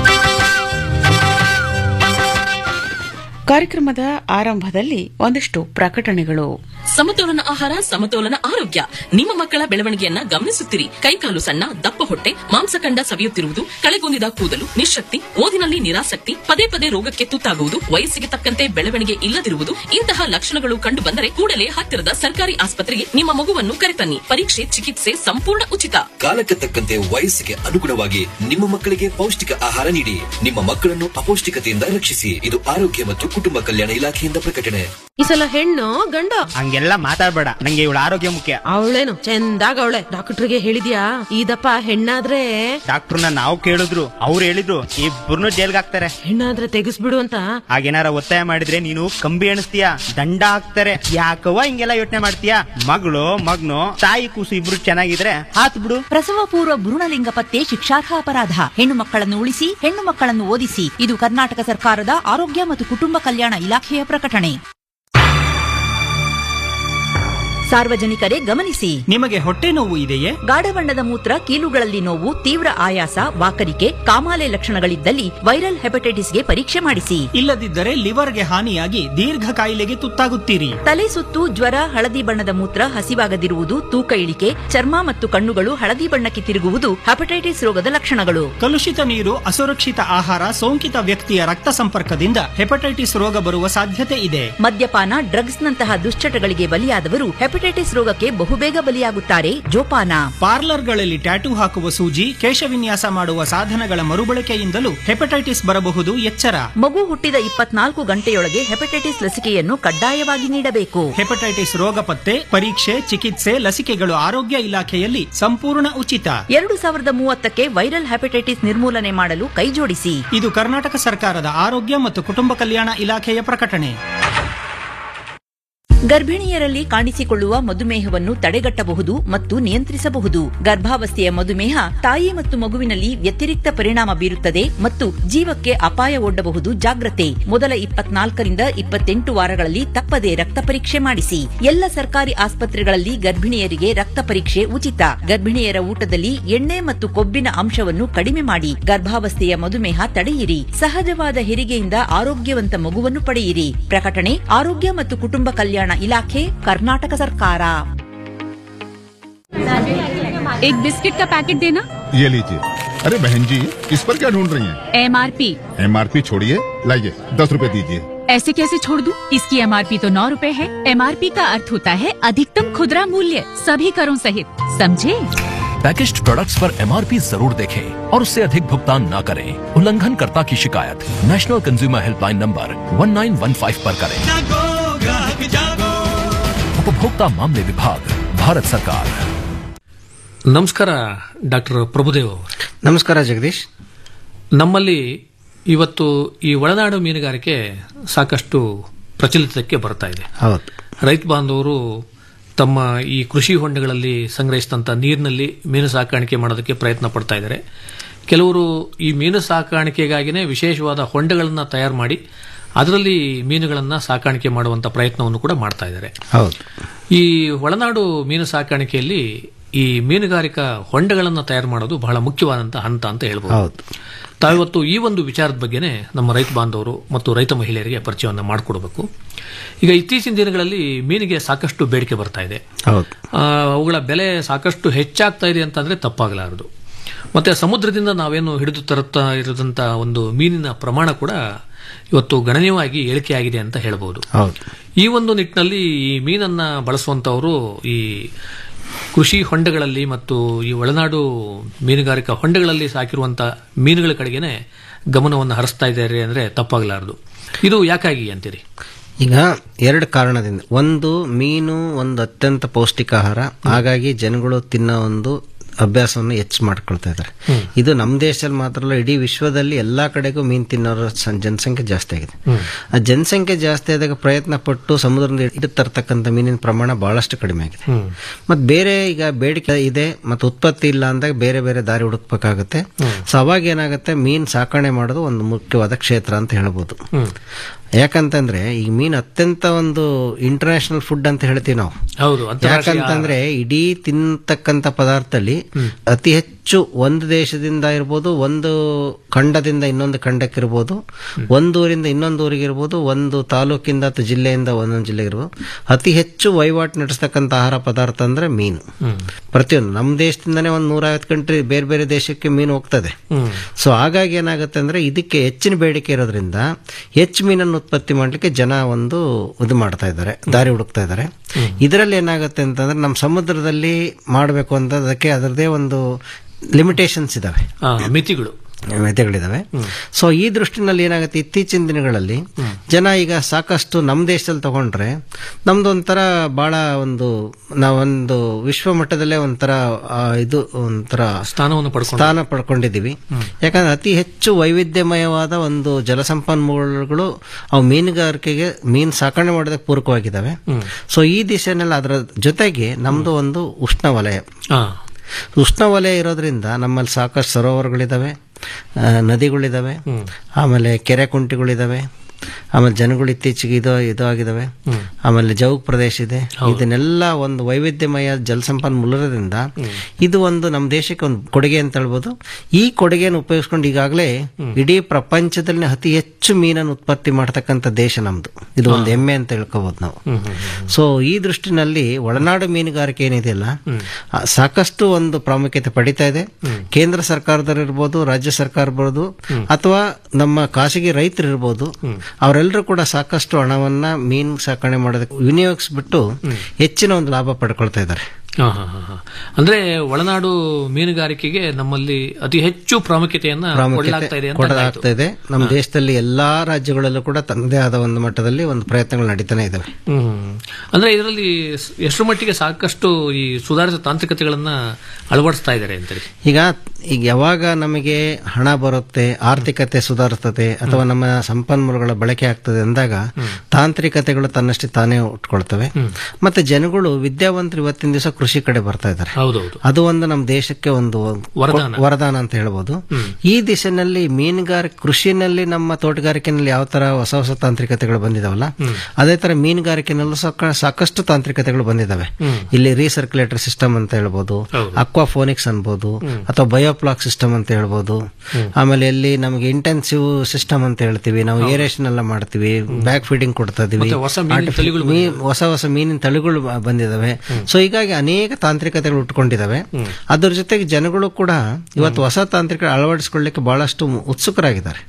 S5: ಕಾರ್ಯಕ್ರಮದ ಆರಂಭದಲ್ಲಿ ಒಂದಿಷ್ಟು ಪ್ರಕಟಣೆಗಳು
S20: ಸಮತೋಲನ ಆಹಾರ ಸಮತೋಲನ ಆರೋಗ್ಯ ನಿಮ್ಮ ಮಕ್ಕಳ ಬೆಳವಣಿಗೆಯನ್ನ ಗಮನಿಸುತ್ತಿರಿ ಕೈಕಾಲು ಸಣ್ಣ ದಪ್ಪ ಹೊಟ್ಟೆ ಮಾಂಸಖಂಡ ಸವಿಯುತ್ತಿರುವುದು ಕಳೆಗೊಂದಿದ ಕೂದಲು ನಿಶಕ್ತಿ ಓದಿನಲ್ಲಿ ನಿರಾಸಕ್ತಿ ಪದೇ ಪದೇ ರೋಗಕ್ಕೆ ತುತ್ತಾಗುವುದು ವಯಸ್ಸಿಗೆ ತಕ್ಕಂತೆ ಬೆಳವಣಿಗೆ ಇಲ್ಲದಿರುವುದು ಇಂತಹ ಲಕ್ಷಣಗಳು ಕಂಡು ಬಂದರೆ ಕೂಡಲೇ ಹತ್ತಿರದ ಸರ್ಕಾರಿ ಆಸ್ಪತ್ರೆಗೆ ನಿಮ್ಮ ಮಗುವನ್ನು ಕರೆತನ್ನಿ ಪರೀಕ್ಷೆ ಚಿಕಿತ್ಸೆ ಸಂಪೂರ್ಣ ಉಚಿತ
S21: ಕಾಲಕ್ಕೆ ತಕ್ಕಂತೆ ವಯಸ್ಸಿಗೆ ಅನುಗುಣವಾಗಿ ನಿಮ್ಮ ಮಕ್ಕಳಿಗೆ ಪೌಷ್ಟಿಕ ಆಹಾರ ನೀಡಿ ನಿಮ್ಮ ಮಕ್ಕಳನ್ನು ಅಪೌಷ್ಟಿಕತೆಯಿಂದ ರಕ್ಷಿಸಿ ಇದು ಆರೋಗ್ಯ ಮತ್ತು ಕುಟುಂಬ ಕಲ್ಯಾಣ ಇಲಾಖೆಯಿಂದ ಪ್ರಕಟಣೆ
S22: ಈ ಸಲ ಹೆಣ್ಣು ಗಂಡ
S14: ಹಂಗೆಲ್ಲ ಮಾತಾಡ್ಬೇಡ ನಂಗೆ ಇವಳ ಆರೋಗ್ಯ ಮುಖ್ಯ
S22: ಅವಳೇನು ಚಂದಾಗ ಅವಳೆ ಡಾಕ್ಟರ್ಗೆ ಹೇಳಿದ್ಯಾ ಈ ದಪ್ಪ ಹೆಣ್ಣಾದ್ರೆ
S14: ಡಾಕ್ಟರ್ನ ನಾವು ಕೇಳಿದ್ರು ಅವ್ರು ಹೇಳಿದ್ರು ಇಬ್ಬರನ್ನು ಜೈಲ್ಗೆ ಹಾಕ್ತಾರೆ
S22: ಹೆಣ್ಣಾದ್ರೆ ತೆಗಿಸ್ಬಿಡು ಅಂತ
S14: ಹಾಗೇನಾರ ಒತ್ತಾಯ ಮಾಡಿದ್ರೆ ನೀನು ಕಂಬಿ ಎಣಿಸ್ತೀಯ ದಂಡ ಹಾಕ್ತಾರೆ ಯಾಕವ್ವ ಹಿಂಗೆಲ್ಲ ಯೋಚನೆ ಮಾಡ್ತೀಯ ಮಗಳು ಮಗ್ನು ತಾಯಿ ಕೂಸು ಇಬ್ರು ಚೆನ್ನಾಗಿದ್ರೆ ಹಾತ್ ಬಿಡು
S11: ಪ್ರಸವ ಪೂರ್ವ ಭ್ರೂಣಲಿಂಗ ಪತ್ತೆ ಶಿಕ್ಷಾರ್ಹ ಅಪರಾಧ ಹೆಣ್ಣು ಮಕ್ಕಳನ್ನು ಉಳಿಸಿ ಹೆಣ್ಣು ಮಕ್ಕಳನ್ನು ಓದಿಸಿ ಇದು ಕರ್ನಾಟಕ ಸರ್ಕಾರದ ಆರೋಗ್ಯ ಮತ್ತು ಕುಟುಂಬ ಕಲ್ಯಾಣ ಇಲಾಖೆಯ ಪ್ರಕಟಣೆ ಸಾರ್ವಜನಿಕರೇ ಗಮನಿಸಿ
S14: ನಿಮಗೆ ಹೊಟ್ಟೆ ನೋವು ಇದೆಯೇ
S11: ಗಾಢ ಬಣ್ಣದ ಮೂತ್ರ ಕೀಲುಗಳಲ್ಲಿ ನೋವು ತೀವ್ರ ಆಯಾಸ ವಾಕರಿಕೆ ಕಾಮಾಲೆ ಲಕ್ಷಣಗಳಿದ್ದಲ್ಲಿ ವೈರಲ್ ಹೆಪಟೈಟಿಸ್ಗೆ ಪರೀಕ್ಷೆ ಮಾಡಿಸಿ
S14: ಇಲ್ಲದಿದ್ದರೆ ಲಿವರ್ಗೆ ಹಾನಿಯಾಗಿ ದೀರ್ಘ ಕಾಯಿಲೆಗೆ ತುತ್ತಾಗುತ್ತೀರಿ
S11: ತಲೆ ಸುತ್ತು ಜ್ವರ ಹಳದಿ ಬಣ್ಣದ ಮೂತ್ರ ಹಸಿವಾಗದಿರುವುದು ತೂಕ ಇಳಿಕೆ ಚರ್ಮ ಮತ್ತು ಕಣ್ಣುಗಳು ಹಳದಿ ಬಣ್ಣಕ್ಕೆ ತಿರುಗುವುದು ಹೆಪಟೈಟಿಸ್ ರೋಗದ ಲಕ್ಷಣಗಳು
S14: ಕಲುಷಿತ ನೀರು ಅಸುರಕ್ಷಿತ ಆಹಾರ ಸೋಂಕಿತ ವ್ಯಕ್ತಿಯ ರಕ್ತ ಸಂಪರ್ಕದಿಂದ ಹೆಪಟೈಟಿಸ್ ರೋಗ ಬರುವ ಸಾಧ್ಯತೆ ಇದೆ
S11: ಮದ್ಯಪಾನ ಡ್ರಗ್ಸ್ ನಂತಹ ದುಶ್ಚಟಗಳಿಗೆ ಬಲಿಯಾದವರು ಹೆಪಟೈಟಿಸ್ ರೋಗಕ್ಕೆ ಬಹುಬೇಗ ಬಲಿಯಾಗುತ್ತಾರೆ ಜೋಪಾನ
S14: ಪಾರ್ಲರ್ಗಳಲ್ಲಿ ಟ್ಯಾಟೂ ಹಾಕುವ ಸೂಜಿ ಕೇಶವಿನ್ಯಾಸ ಮಾಡುವ ಸಾಧನಗಳ ಮರುಬಳಕೆಯಿಂದಲೂ ಹೆಪಟೈಟಿಸ್ ಬರಬಹುದು ಎಚ್ಚರ
S11: ಮಗು ಹುಟ್ಟಿದ ಇಪ್ಪತ್ನಾಲ್ಕು ಗಂಟೆಯೊಳಗೆ ಹೆಪಟೈಟಿಸ್ ಲಸಿಕೆಯನ್ನು ಕಡ್ಡಾಯವಾಗಿ ನೀಡಬೇಕು
S14: ಹೆಪಟೈಟಿಸ್ ರೋಗ ಪತ್ತೆ ಪರೀಕ್ಷೆ ಚಿಕಿತ್ಸೆ ಲಸಿಕೆಗಳು ಆರೋಗ್ಯ ಇಲಾಖೆಯಲ್ಲಿ ಸಂಪೂರ್ಣ ಉಚಿತ
S11: ಎರಡು ಸಾವಿರದ ಮೂವತ್ತಕ್ಕೆ ವೈರಲ್ ಹೆಪಟೈಟಿಸ್ ನಿರ್ಮೂಲನೆ ಮಾಡಲು ಕೈಜೋಡಿಸಿ
S14: ಇದು ಕರ್ನಾಟಕ ಸರ್ಕಾರದ ಆರೋಗ್ಯ ಮತ್ತು ಕುಟುಂಬ ಕಲ್ಯಾಣ ಇಲಾಖೆಯ ಪ್ರಕಟಣೆ
S11: ಗರ್ಭಿಣಿಯರಲ್ಲಿ ಕಾಣಿಸಿಕೊಳ್ಳುವ ಮಧುಮೇಹವನ್ನು ತಡೆಗಟ್ಟಬಹುದು ಮತ್ತು ನಿಯಂತ್ರಿಸಬಹುದು ಗರ್ಭಾವಸ್ಥೆಯ ಮಧುಮೇಹ ತಾಯಿ ಮತ್ತು ಮಗುವಿನಲ್ಲಿ ವ್ಯತಿರಿಕ್ತ ಪರಿಣಾಮ ಬೀರುತ್ತದೆ ಮತ್ತು ಜೀವಕ್ಕೆ ಅಪಾಯ ಒಡ್ಡಬಹುದು ಜಾಗ್ರತೆ ಮೊದಲ ಇಪ್ಪತ್ನಾಲ್ಕರಿಂದ ಇಪ್ಪತ್ತೆಂಟು ವಾರಗಳಲ್ಲಿ ತಪ್ಪದೆ ರಕ್ತ ಪರೀಕ್ಷೆ ಮಾಡಿಸಿ ಎಲ್ಲ ಸರ್ಕಾರಿ ಆಸ್ಪತ್ರೆಗಳಲ್ಲಿ ಗರ್ಭಿಣಿಯರಿಗೆ ರಕ್ತ ಪರೀಕ್ಷೆ ಉಚಿತ ಗರ್ಭಿಣಿಯರ ಊಟದಲ್ಲಿ ಎಣ್ಣೆ ಮತ್ತು ಕೊಬ್ಬಿನ ಅಂಶವನ್ನು ಕಡಿಮೆ ಮಾಡಿ ಗರ್ಭಾವಸ್ಥೆಯ ಮಧುಮೇಹ ತಡೆಯಿರಿ ಸಹಜವಾದ ಹೆರಿಗೆಯಿಂದ ಆರೋಗ್ಯವಂತ ಮಗುವನ್ನು ಪಡೆಯಿರಿ ಪ್ರಕಟಣೆ ಆರೋಗ್ಯ ಮತ್ತು ಕುಟುಂಬ ಕಲ್ಯಾಣ ಇಲಾಖೆ ಕರ್ನಾಟಕ ಸರ್ಕಾರ
S23: एक बिस्किट का पैकेट देना
S24: ये लीजिए अरे बहन जी इस पर क्या ढूंढ रही हैं?
S23: एमआरपी
S24: एमआरपी छोड़िए लाइए दस रुपए दीजिए
S23: ऐसे कैसे छोड़ दूं? इसकी एमआरपी तो नौ रुपए है एमआरपी का अर्थ होता है अधिकतम खुदरा मूल्य सभी करों सहित समझे
S19: पैकेज्ड प्रोडक्ट्स पर एमआरपी जरूर देखें और उससे अधिक भुगतान न करें उल्लंघनकर्ता की शिकायत नेशनल कंज्यूमर हेल्पलाइन नंबर 1915 पर करें उपभोक्ता मामले विभाग भारत सरकार
S1: ನಮಸ್ಕಾರ ಡಾಕ್ಟರ್ ಪ್ರಭುದೇವ್ ಅವರು
S2: ನಮಸ್ಕಾರ ಜಗದೀಶ್
S1: ನಮ್ಮಲ್ಲಿ ಇವತ್ತು ಈ ಒಳನಾಡು ಮೀನುಗಾರಿಕೆ ಸಾಕಷ್ಟು ಪ್ರಚಲಿತಕ್ಕೆ ಬರ್ತಾ ಇದೆ
S2: ಹೌದು
S1: ರೈತ ಬಾಂಧವರು ತಮ್ಮ ಈ ಕೃಷಿ ಹೊಂಡಗಳಲ್ಲಿ ಸಂಗ್ರಹಿಸಿದಂಥ ನೀರಿನಲ್ಲಿ ಮೀನು ಸಾಕಾಣಿಕೆ ಮಾಡೋದಕ್ಕೆ ಪ್ರಯತ್ನ ಪಡ್ತಾ ಇದ್ದಾರೆ ಕೆಲವರು ಈ ಮೀನು ಸಾಕಾಣಿಕೆಗಾಗಿನೇ ವಿಶೇಷವಾದ ಹೊಂಡಗಳನ್ನು ತಯಾರು ಮಾಡಿ ಅದರಲ್ಲಿ ಮೀನುಗಳನ್ನು ಸಾಕಾಣಿಕೆ ಮಾಡುವಂಥ ಪ್ರಯತ್ನವನ್ನು ಕೂಡ ಮಾಡ್ತಾ ಇದ್ದಾರೆ
S2: ಹೌದು
S1: ಈ ಒಳನಾಡು ಮೀನು ಸಾಕಾಣಿಕೆಯಲ್ಲಿ ಈ ಮೀನುಗಾರಿಕಾ ಹೊಂಡಗಳನ್ನು ತಯಾರು ಮಾಡೋದು ಬಹಳ ಮುಖ್ಯವಾದಂಥ ಹಂತ ಅಂತ ಹೇಳ್ಬೋದು
S2: ಹೌದು
S1: ತಾವಿವತ್ತು ಈ ಒಂದು ವಿಚಾರದ ಬಗ್ಗೆನೇ ನಮ್ಮ ರೈತ ಬಾಂಧವರು ಮತ್ತು ರೈತ ಮಹಿಳೆಯರಿಗೆ ಪರಿಚಯವನ್ನು ಮಾಡಿಕೊಡ್ಬೇಕು ಈಗ ಇತ್ತೀಚಿನ ದಿನಗಳಲ್ಲಿ ಮೀನಿಗೆ ಸಾಕಷ್ಟು ಬೇಡಿಕೆ ಬರ್ತಾ ಇದೆ
S2: ಹೌದು
S1: ಆ, ಅವುಗಳ ಬೆಲೆ ಸಾಕಷ್ಟು ಹೆಚ್ಚಾಗ್ತಾ ಇದೆ ಅಂತಂದ್ರೆ ತಪ್ಪಾಗಲಾರದು ಮತ್ತೆ ಸಮುದ್ರದಿಂದ ನಾವೇನು ಹಿಡಿದು ತರುತ್ತಾ ಇರೋದಂತ ಒಂದು ಮೀನಿನ ಪ್ರಮಾಣ ಕೂಡ ಇವತ್ತು ಗಣನೀಯವಾಗಿ ಇಳಿಕೆಯಾಗಿದೆ ಅಂತ ಹೇಳ್ಬೋದು
S2: ಹೌದು
S1: ಈ ಒಂದು ನಿಟ್ಟಿನಲ್ಲಿ ಈ ಮೀನನ್ನ ಬಳಸುವಂತವರು ಈ ಕೃಷಿ ಹೊಂಡಗಳಲ್ಲಿ ಮತ್ತು ಈ ಒಳನಾಡು ಮೀನುಗಾರಿಕಾ ಹೊಂಡಗಳಲ್ಲಿ ಸಾಕಿರುವಂತ ಮೀನುಗಳ ಕಡೆಗೇನೆ ಗಮನವನ್ನು ಹರಿಸ್ತಾ ಇದ್ದಾರೆ ಅಂದ್ರೆ ತಪ್ಪಾಗಲಾರದು ಇದು ಯಾಕಾಗಿ ಅಂತೀರಿ
S2: ಈಗ ಎರಡು ಕಾರಣದಿಂದ ಒಂದು ಮೀನು ಒಂದು ಅತ್ಯಂತ ಪೌಷ್ಟಿಕ ಆಹಾರ ಹಾಗಾಗಿ ಜನಗಳು ತಿನ್ನೋ ಒಂದು ಅಭ್ಯಾಸವನ್ನು ಹೆಚ್ಚು ಮಾಡ್ಕೊಳ್ತಾ ಇದ್ದಾರೆ ಇದು ನಮ್ಮ ದೇಶದಲ್ಲಿ ಮಾತ್ರ ಅಲ್ಲ ಇಡೀ ವಿಶ್ವದಲ್ಲಿ ಎಲ್ಲಾ ಕಡೆಗೂ ಮೀನು ತಿನ್ನೋರ ಸಂ- ಜನಸಂಖ್ಯೆ ಜಾಸ್ತಿ ಆಗಿದೆ ಆ ಜನಸಂಖ್ಯೆ ಜಾಸ್ತಿ ಆದಾಗ ಪ್ರಯತ್ನ ಪಟ್ಟು ಸಮುದ್ರದಿಂದ ಹಿಡಿದು ತರ್ತಕ್ಕಂಥ ಮೀನಿನ ಪ್ರಮಾಣ ಬಹಳಷ್ಟು ಕಡಿಮೆ ಆಗಿದೆ ಮತ್ತೆ ಬೇರೆ ಈಗ ಬೇಡಿಕೆ ಇದೆ ಮತ್ತು ಉತ್ಪತ್ತಿ ಇಲ್ಲ ಅಂದಾಗ ಬೇರೆ ಬೇರೆ ದಾರಿ ಹುಡುಕ್ಬೇಕಾಗುತ್ತೆ ಸೊ ಅವಾಗ ಏನಾಗುತ್ತೆ ಮೀನ್ ಸಾಕಣೆ ಮಾಡೋದು ಒಂದು ಮುಖ್ಯವಾದ ಕ್ಷೇತ್ರ ಅಂತ ಹೇಳ್ಬೋದು ಯಾಕಂತಂದ್ರೆ ಈ ಮೀನ್ ಅತ್ಯಂತ ಒಂದು ಇಂಟರ್ನ್ಯಾಷನಲ್ ಫುಡ್ ಅಂತ ಹೇಳ್ತೀವಿ ನಾವು
S1: ಹೌದು ಅಂತಾರಾಷ್ಟ್ರೀಯ
S2: ಯಾಕಂತಂದ್ರೆ ಇಡೀ ತಿನ್ನತಕ್ಕಂತ ಪದಾರ್ಥದಲ್ಲಿ ಅತಿ ಹೆಚ್ಚು ಒಂದು ದೇಶದಿಂದ ಇರ್ಬೋದು ಒಂದು ಖಂಡದಿಂದ ಇನ್ನೊಂದು ಖಂಡಕ್ಕೆ ಇರ್ಬೋದು ಒಂದು ಊರಿಂದ ಇನ್ನೊಂದು ಊರಿಗೆ ಇರ್ಬೋದು ಒಂದು ತಾಲೂಕಿಂದ ಅಥವಾ ಜಿಲ್ಲೆಯಿಂದ ಒಂದೊಂದು ಜಿಲ್ಲೆಗೆ ಇರ್ಬೋದು ಅತಿ ಹೆಚ್ಚು ವಹಿವಾಟು ನಡೆಸ್ತಕ್ಕಂಥ ಆಹಾರ ಪದಾರ್ಥ ಅಂದ್ರೆ ಮೀನು ಪ್ರತಿಯೊಂದು ನಮ್ಮ ದೇಶದಿಂದನೇ ಒಂದು ನೂರೈವತ್ತು ಕಂಟ್ರಿ ಬೇರೆ ಬೇರೆ ದೇಶಕ್ಕೆ ಮೀನು ಹೋಗ್ತದೆ ಸೊ ಹಾಗಾಗಿ ಏನಾಗುತ್ತೆ ಅಂದ್ರೆ ಇದಕ್ಕೆ ಹೆಚ್ಚಿನ ಬೇಡಿಕೆ ಇರೋದ್ರಿಂದ ಹೆಚ್ಚು ಮೀನನ್ನು ಉತ್ಪತ್ತಿ ಮಾಡ್ಲಿಕ್ಕೆ ಜನ ಒಂದು ಇದು ಮಾಡ್ತಾ ಇದ್ದಾರೆ ದಾರಿ ಹುಡುಕ್ತಾ ಇದ್ದಾರೆ ಇದರಲ್ಲಿ ಏನಾಗುತ್ತೆ ಅಂತಂದ್ರೆ ನಮ್ಮ ಸಮುದ್ರದಲ್ಲಿ ಮಾಡಬೇಕು ಅಂತ ಅದಕ್ಕೆ ಅದರದೇ ಒಂದು ಲಿಮಿಟೇಷನ್ಸ್ ಇದಾವೆ
S1: ಆ, ಮಿತಿಗಳು
S2: ಮಿತಿಗಳಿದಾವೆ ಸೊ ಈ ದೃಷ್ಟಿನಲ್ಲಿ ಏನಾಗುತ್ತೆ ಇತ್ತೀಚಿನ ದಿನಗಳಲ್ಲಿ ಜನ ಈಗ ಸಾಕಷ್ಟು ನಮ್ಮ ದೇಶದಲ್ಲಿ ತಗೊಂಡ್ರೆ ನಮ್ದು ಒಂಥರ ಬಹಳ ಒಂದು ನಾವೊಂದು ವಿಶ್ವ ಮಟ್ಟದಲ್ಲೇ ಒಂಥರ ಆ, ಇದು ಒಂಥರ
S1: ಸ್ಥಾನವನ್ನು ಪಡ್ಕೊಂಡು
S2: ಸ್ಥಾನ ಪಡ್ಕೊಂಡಿದ್ದೀವಿ ಯಾಕಂದ್ರೆ ಅತಿ ಹೆಚ್ಚು ವೈವಿಧ್ಯಮಯವಾದ ಒಂದು ಜಲಸಂಪನ್ಮೂಲಗಳು ಅವು ಮೀನುಗಾರಿಕೆಗೆ ಮೀನು ಸಾಕಣೆ ಮಾಡೋದಕ್ಕೆ ಪೂರಕವಾಗಿದ್ದಾವೆ ಸೊ ಈ ದಿಶೆನಲ್ಲಿ ಅದರ ಜೊತೆಗೆ ನಮ್ದು ಒಂದು ಉಷ್ಣವಲಯ
S1: ಆ,
S2: ಉಷ್ಣವಲಯ ಇರೋದ್ರಿಂದ ನಮ್ಮಲ್ಲಿ ಸಾಕಷ್ಟು ಸರೋವರಗಳಿದಾವೆ ಆ, ನದಿಗಳಿದಾವೆ ಆಮೇಲೆ ಕೆರೆ ಕುಂಟಿಗಳಿದಾವೆ ಆಮೇಲೆ ಜನಗಳು ಇತ್ತೀಚೆಗೆ ಇದು ಇದು ಆಗಿದಾವೆ ಆಮೇಲೆ ಜೌಗ್ ಪ್ರದೇಶ ಇದೆ ಇದನ್ನೆಲ್ಲ ಒಂದು ವೈವಿಧ್ಯಮಯ ಜಲಸಂಪನ್ಮೂಲದಿಂದ ಇದು ಒಂದು ನಮ್ಮ ದೇಶಕ್ಕೆ ಒಂದು ಕೊಡುಗೆ ಅಂತ ಹೇಳ್ಬೋದು ಈ ಕೊಡುಗೆಯನ್ನು ಉಪಯೋಗಿಸ್ಕೊಂಡು ಈಗಾಗಲೇ ಇಡೀ ಪ್ರಪಂಚದಲ್ಲಿ ಅತಿ ಹೆಚ್ಚು ಮೀನನ್ನು ಉತ್ಪತ್ತಿ ಮಾಡ್ತಕ್ಕಂಥ ದೇಶ ನಮ್ದು ಇದು ಒಂದು ಹೆಮ್ಮೆ ಅಂತ ಹೇಳ್ಕೋಬಹುದು ನಾವು ಸೊ ಈ ದೃಷ್ಟಿನಲ್ಲಿ ಒಳನಾಡು ಮೀನುಗಾರಿಕೆ ಏನಿದೆಯಲ್ಲ ಆ, ಸಾಕಷ್ಟು ಒಂದು ಪ್ರಾಮುಖ್ಯತೆ ಪಡಿತಾ ಇದೆ ಕೇಂದ್ರ ಸರ್ಕಾರದವ್ರು ಇರ್ಬೋದು ರಾಜ್ಯ ಸರ್ಕಾರ ಇರ್ಬೋದು ಅಥವಾ ನಮ್ಮ ಖಾಸಗಿ ರೈತರು ಇರ್ಬೋದು ಅವರೆಲ್ಲರೂ ಕೂಡ ಸಾಕಷ್ಟು ಹಣವನ್ನ ಮೀನು ಸಾಕಣೆ ಮಾಡೋದಕ್ಕೆ ವಿನಿಯೋಗಿಸ್ಬಿಟ್ಟು ಹೆಚ್ಚಿನ ಒಂದು ಲಾಭ ಪಡ್ಕೊಳ್ತಾ ಇದ್ದಾರೆ
S1: ಹಾ, ಹಾ, ಹಾ, ಹಾ. ಅಂದ್ರೆ ಒಳನಾಡು ಮೀನುಗಾರಿಕೆಗೆ ನಮ್ಮಲ್ಲಿ ಅತಿ ಹೆಚ್ಚು ಪ್ರಾಮುಖ್ಯತೆಯನ್ನ ಕೊಡಲಾಗ್ತಾ ಇದೆ ಅಂತ ಆಯ್ತು.
S2: ಕೊಡಲಾಗ್ತಾ ಇದೆ ನಮ್ಮ ದೇಶದಲ್ಲಿ ಎಲ್ಲಾ ರಾಜ್ಯಗಳಲ್ಲೂ ಕೂಡ ತನ್ನದೇ ಆದ ಒಂದು ಮಟ್ಟದಲ್ಲಿ ಒಂದು ಪ್ರಯತ್ನಗಳು ನಡೀತಾನೆ ಇದಾವೆ
S1: ಹ್ಮ್ ಅಂದ್ರೆ ಇದರಲ್ಲಿ ಸ್- ಎಷ್ಟರ ಮಟ್ಟಿಗೆ ಸಾಕಷ್ಟು ಈ ಸುಧಾರಿತ ತಾಂತ್ರಿಕತೆಗಳನ್ನ ಅಳವಡಿಸ್ತಾ ಇದ್ದಾರೆ ಅಂತೇಳಿ
S2: ಈಗ ಈಗ ಯಾವಾಗ ನಮಗೆ ಹಣ ಬರುತ್ತೆ ಆರ್ಥಿಕತೆ ಸುಧಾರಿಸ್ತದೆ ಅಥವಾ ನಮ್ಮ ಸಂಪನ್ಮೂಲಗಳ ಬಳಕೆ ಆಗ್ತದೆ ಅಂದಾಗ ತಾಂತ್ರಿಕತೆಗಳು ತನ್ನಷ್ಟೇ ತಾನೇ ಉಟ್ಕೊಳ್ತವೆ ಮತ್ತೆ ಜನಗಳು ವಿದ್ಯಾವಂತರು ಇವತ್ತಿನ ದಿವಸ ಕೃಷಿ ಕಡೆ ಬರ್ತಾ ಇದ್ದಾರೆ
S1: ಹೌದೌದು
S2: ಅದು ಒಂದು ನಮ್ಮ ದೇಶಕ್ಕೆ ಒಂದು
S1: ವರದಾನ.
S2: ವರದಾನ ಅಂತ ಹೇಳ್ಬೋದು ಈ ದಿಶೆನಲ್ಲಿ ಮೀನುಗಾರಿಕೆ ಕೃಷಿನಲ್ಲಿ ನಮ್ಮ ತೋಟಗಾರಿಕೆನಲ್ಲಿ ಯಾವ ತರ ಹೊಸ ಹೊಸ ತಾಂತ್ರಿಕತೆಗಳು ಬಂದಿದಾವಲ್ಲ ಅದೇ ತರ ಮೀನುಗಾರಿಕೆನಲ್ಲೂ ಸಾಕ- ಸಾಕಷ್ಟು ತಾಂತ್ರಿಕತೆಗಳು ಬಂದಿದಾವೆ ಇಲ್ಲಿ ರೀಸರ್ಕ್ಯುಲೇಟರ್ ಸಿಸ್ಟಮ್ ಅಂತ ಹೇಳ್ಬೋದು ಅಕ್ವಾಫೋನಿಕ್ಸ್ ಅನ್ಬೋದು ಅಥವಾ ಬಯೋಪ್ಲಾಕ್ ಸಿಸ್ಟಮ್ ಅಂತ ಹೇಳ್ಬೋದು ಆಮೇಲೆ ಎಲ್ಲಿ ನಮಗೆ ಇಂಟೆನ್ಸಿವ್ ಸಿಸ್ಟಮ್ ಅಂತ ಹೇಳ್ತೀವಿ ನಾವು ಏರೇಷನ್ ಎಲ್ಲ ಮಾಡ್ತೀವಿ ಬ್ಯಾಕ್ ಫೀಡಿಂಗ್ ಕೊಡ್ತಾ ಇದೀವಿ
S1: ಮತ್ತೆ ಹೊಸ ಮೀನಿನ
S2: Artificial-
S1: ತಳಿಗಳು
S2: ಮೀ- ಹೊಸ ಹೊಸ ಮೀನಿನ ತಳಿಗಳು ಬ- ಬಂದಿದಾವೆ ಸೊ ಹೀಗಾಗಿ ಅನೇಕ ತಾಂತ್ರಿಕತೆಗಳು ಉಟ್ಕೊಂಡಿದಾವೆ ಅದ್ರ ಜೊತೆಗೆ ಜನಗಳು ಕೂಡ ಇವತ್ತು ಹೊಸ ತಾಂತ್ರಿಕ ಅಳವಡಿಸಿಕೊಳ್ಳಿಕ್ಕೆ ಬಹಳಷ್ಟು ಉತ್ಸುಕರಾಗಿದ್ದಾರೆ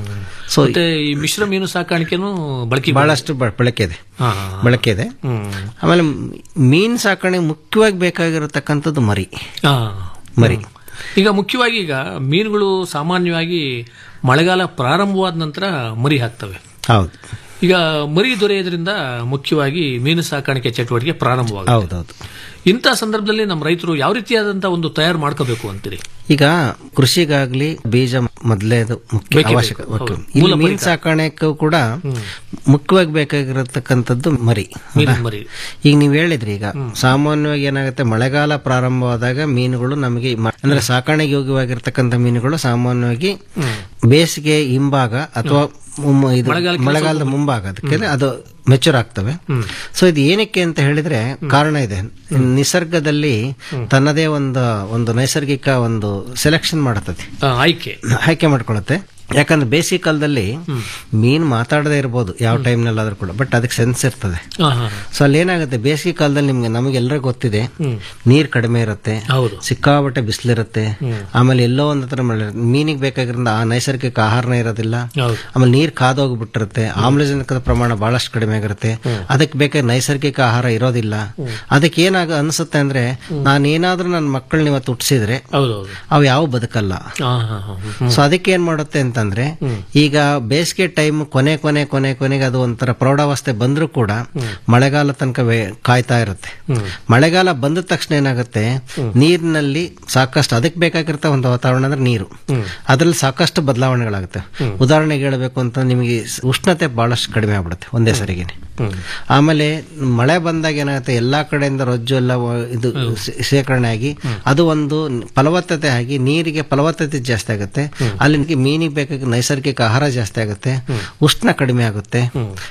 S2: ಸೊ
S1: ಮತ್ತೆ ಈ ಮಿಶ್ರ ಮೀನು ಸಾಕಾಣಿಕೆನೂ ಬಳಕೆ
S2: ಬಹಳಷ್ಟು ಬ- ಬಳಕೆ ಇದೆ
S1: ಹಾ, ಹಾ, ಹಾ.
S2: ಬಳಕೆ ಇದೆ ಆಮೇಲೆ ಮೀನ್ ಸಾಕಣೆ ಮುಖ್ಯವಾಗಿ ಬೇಕಾಗಿರತಕ್ಕಂಥದ್ದು ಮರಿ
S1: ಹಾ.
S2: ಮರಿ
S1: ಈಗ ಮುಖ್ಯವಾಗಿ ಈಗ ಮೀನುಗಳು ಸಾಮಾನ್ಯವಾಗಿ ಮಳೆಗಾಲ ಪ್ರಾರಂಭವಾದ ನಂತರ ಮರಿ ಹಾಕ್ತವೆ
S2: ಹೌದು
S1: ಈಗ ಮರಿ ದೊರೆಯೋದ್ರಿಂದ ಮುಖ್ಯವಾಗಿ ಮೀನು ಸಾಕಾಣಿಕೆ ಚಟುವಟಿಕೆ ಪ್ರಾರಂಭವಾಗುತ್ತೆ
S2: ಹೌದೌದು
S1: ಇಂಥ ಸಂದರ್ಭದಲ್ಲಿ ನಮ್ಮ ರೈತರು ಯಾವ ರೀತಿಯಾದಂತಹ ಒಂದು ತಯಾರು ಮಾಡ್ಕೋಬೇಕು ಅಂತೀರಿ
S2: ಈಗ ಕೃಷಿಗಾಗ್ಲಿ ಬೀಜ ಮೊದಲೇದು ಮುಖ್ಯ
S1: ಬೇಕೇ ಬೇಕು.
S2: ಅವಶ್ಯಕ
S1: ಹೌದು.
S2: ಇಲ್ಲಿ
S1: ಮೂಲ
S2: ಮೀನು
S1: ಪರಿಕರ.
S2: ಸಾಕಾಣಿಕೆ ಕೂಡ ಮುಖ್ಯವಾಗಿ ಬೇಕಾಗಿರತಕ್ಕಂಥದ್ದು ಮರಿ
S1: ಮೀನಿನ
S2: ಅಲ್ಲ?
S1: ಮರಿ.
S2: ಈಗ ನೀವು ಹೇಳಿದ್ರಿ ಈಗ ಸಾಮಾನ್ಯವಾಗಿ ಏನಾಗುತ್ತೆ ಮಳೆಗಾಲ ಪ್ರಾರಂಭವಾದಾಗ ಮೀನುಗಳು ನಮಗೆ ಮ- ಅಂದ್ರೆ ಸಾಕಾಣೆಗೆ ಯೋಗ್ಯವಾಗಿರ್ತಕ್ಕಂಥ ಮೀನುಗಳು ಸಾಮಾನ್ಯವಾಗಿ ಬೇಸಿಗೆ ಹಿಂಭಾಗ ಅಥವಾ ಮುಮ್ಮ- ಇದು
S1: ಮಳೆಗಾಲಕ್ಕಿಂತ
S2: ಮಳೆಗಾಲದ
S1: ಸ್ವಲ್ಪ-
S2: ಮುಂಭಾಗ ಅದಕ್ಕೆ ಅದು ಮೆಚೂರ್ ಆಗ್ತವೆ ಸೊ ಇದು ಏನಕ್ಕೆ ಅಂತ ಹೇಳಿದ್ರೆ ಕಾರಣ ಇದೆ ನಿಸರ್ಗದಲ್ಲಿ ತನ್ನದೇ ಒಂದು ಒಂದು ನೈಸರ್ಗಿಕ ಒಂದು ಸೆಲೆಕ್ಷನ್ ಮಾಡುತ್ತದೆ
S1: ಆ, ಆಯ್ಕೆ
S2: ಆಯ್ಕೆ ಮಾಡ್ಕೊಳ್ಳುತ್ತೆ ಯಾಕಂದ್ರೆ ಬೇಸಿಗೆ ಕಾಲದಲ್ಲಿ ಮೀನ್ ಮಾತಾಡದೇ ಇರ್ಬೋದು ಯಾವ ಟೈಮ್ನಲ್ಲಾದ್ರೂ ಕೂಡ ಬಟ್ ಅದಕ್ಕೆ ಸೆನ್ಸ್ ಇರ್ತದೆ
S1: ಹಾ, ಹಾ,
S2: ಸೊ ಅಲ್ಲಿ ಏನಾಗುತ್ತೆ ಬೇಸಿಗೆ ಕಾಲದಲ್ಲಿ ನಿಮ್ಗೆ ನಮಗೆಲ್ಲರಿಗೂ ಗೊತ್ತಿದೆ
S1: ಹ್ಮ್.
S2: ನೀರ್ ಕಡಿಮೆ ಇರುತ್ತೆ
S1: ಹೌದು
S2: ಸಿಕ್ಕಾಪಟ್ಟೆ ಬಿಸಿಲಿರುತ್ತೆ ಆಮೇಲೆ ಎಲ್ಲೋ ಒಂದ್ ಹತ್ರ ಮಳೆ ಮೀನಿಗೆ ಬೇಕಾಗಿರೋ ಆ ನೈಸರ್ಗಿಕ ಆಹಾರನೇ ಇರೋದಿಲ್ಲ
S1: ಹೌದು
S2: ಆಮೇಲೆ ನೀರ್ ಕಾದೋಗ್ಬಿಟ್ಟಿರುತ್ತೆ ಆಮ್ಲಜನಕದ ಪ್ರಮಾಣ ಬಹಳಷ್ಟು ಕಡಿಮೆ ಆಗಿರುತ್ತೆ ಅದಕ್ಕೆ ಬೇಕಾದ ನೈಸರ್ಗಿಕ ಆಹಾರ ಇರೋದಿಲ್ಲ ಅದಕ್ಕೆ ಏನಾಗ ಅನ್ಸುತ್ತೆ ಅಂದ್ರೆ ನಾನೇನಾದ್ರೂ ನನ್ನ ಮಕ್ಕಳನ್ನ ಇವತ್ತು ಹುಟ್ಟಿಸಿದ್ರೆ
S1: ಹೌದೌದು
S2: ಅವು ಯಾವ ಬದುಕಲ್ಲ
S1: ಹಾ, ಹಾ, ಹಾ, ಹ್ಮ್.
S2: ಸೊ ಅದಕ್ಕೆ ಏನ್ ಮಾಡುತ್ತೆ ಅಂತಂದ್ರೆ ಈಗ ಬೇಸಿಗೆ ಟೈಮ್ ಕೊನೆ ಕೊನೆ ಕೊನೆ ಕೊನೆಗೆ ಅದು ಒಂಥರ ಪ್ರೌಢಾವಸ್ಥೆ ಬಂದ್ರೂ ಕೂಡ ಮಳೆಗಾಲ ತನಕ ವೇ- ಕಾಯ್ತಾ ಇರುತ್ತೆ ಮಳೆಗಾಲ ಬಂದ ತಕ್ಷಣ ಏನಾಗುತ್ತೆ ನೀರಿನಲ್ಲಿ ಸಾಕಷ್ಟು ಅದಕ್ಕೆ ಬೇಕಾಗಿರ್ತ ಒಂದು ವಾತಾವರಣ ಅಂದ್ರೆ ನೀರು ಅದ್ರಲ್ಲಿ ಸಾಕಷ್ಟು ಬದಲಾವಣೆಗಳಾಗುತ್ತೆ ಉದಾಹರಣೆಗೆ ಹೇಳಬೇಕು ಅಂತ ನಿಮಗೆ ಸ್- ಉಷ್ಣತೆ ಬಹಳಷ್ಟು ಕಡಿಮೆ ಆಗ್ಬಿಡುತ್ತೆ ಒಂದೇ ಸರಿಗೆ ಆಮೇಲೆ ಮಳೆ ಬಂದಾಗ ಏನಾಗುತ್ತೆ ಎಲ್ಲಾ ಕಡೆಯಿಂದ ರೊಜ್ಜು ಎಲ್ಲ ವ- ಇದು ಸೇ- ಶೇಖರಣೆ ಆಗಿ ಅದು ಒಂದು ಫಲವತ್ತತೆ ಆಗಿ ನೀರಿಗೆ ಫಲವತ್ತತೆ ಜಾಸ್ತಿ ಆಗುತ್ತೆ ಅಲ್ಲಿ ನಿಮ್ಗೆ ಮೀನಿಗೆ ಬೇಕಾಗಿ ನೈಸರ್ಗಿಕ ಆಹಾರ ಜಾಸ್ತಿ ಆಗುತ್ತೆ ಉಷ್ಣ ಕಡಿಮೆ ಆಗುತ್ತೆ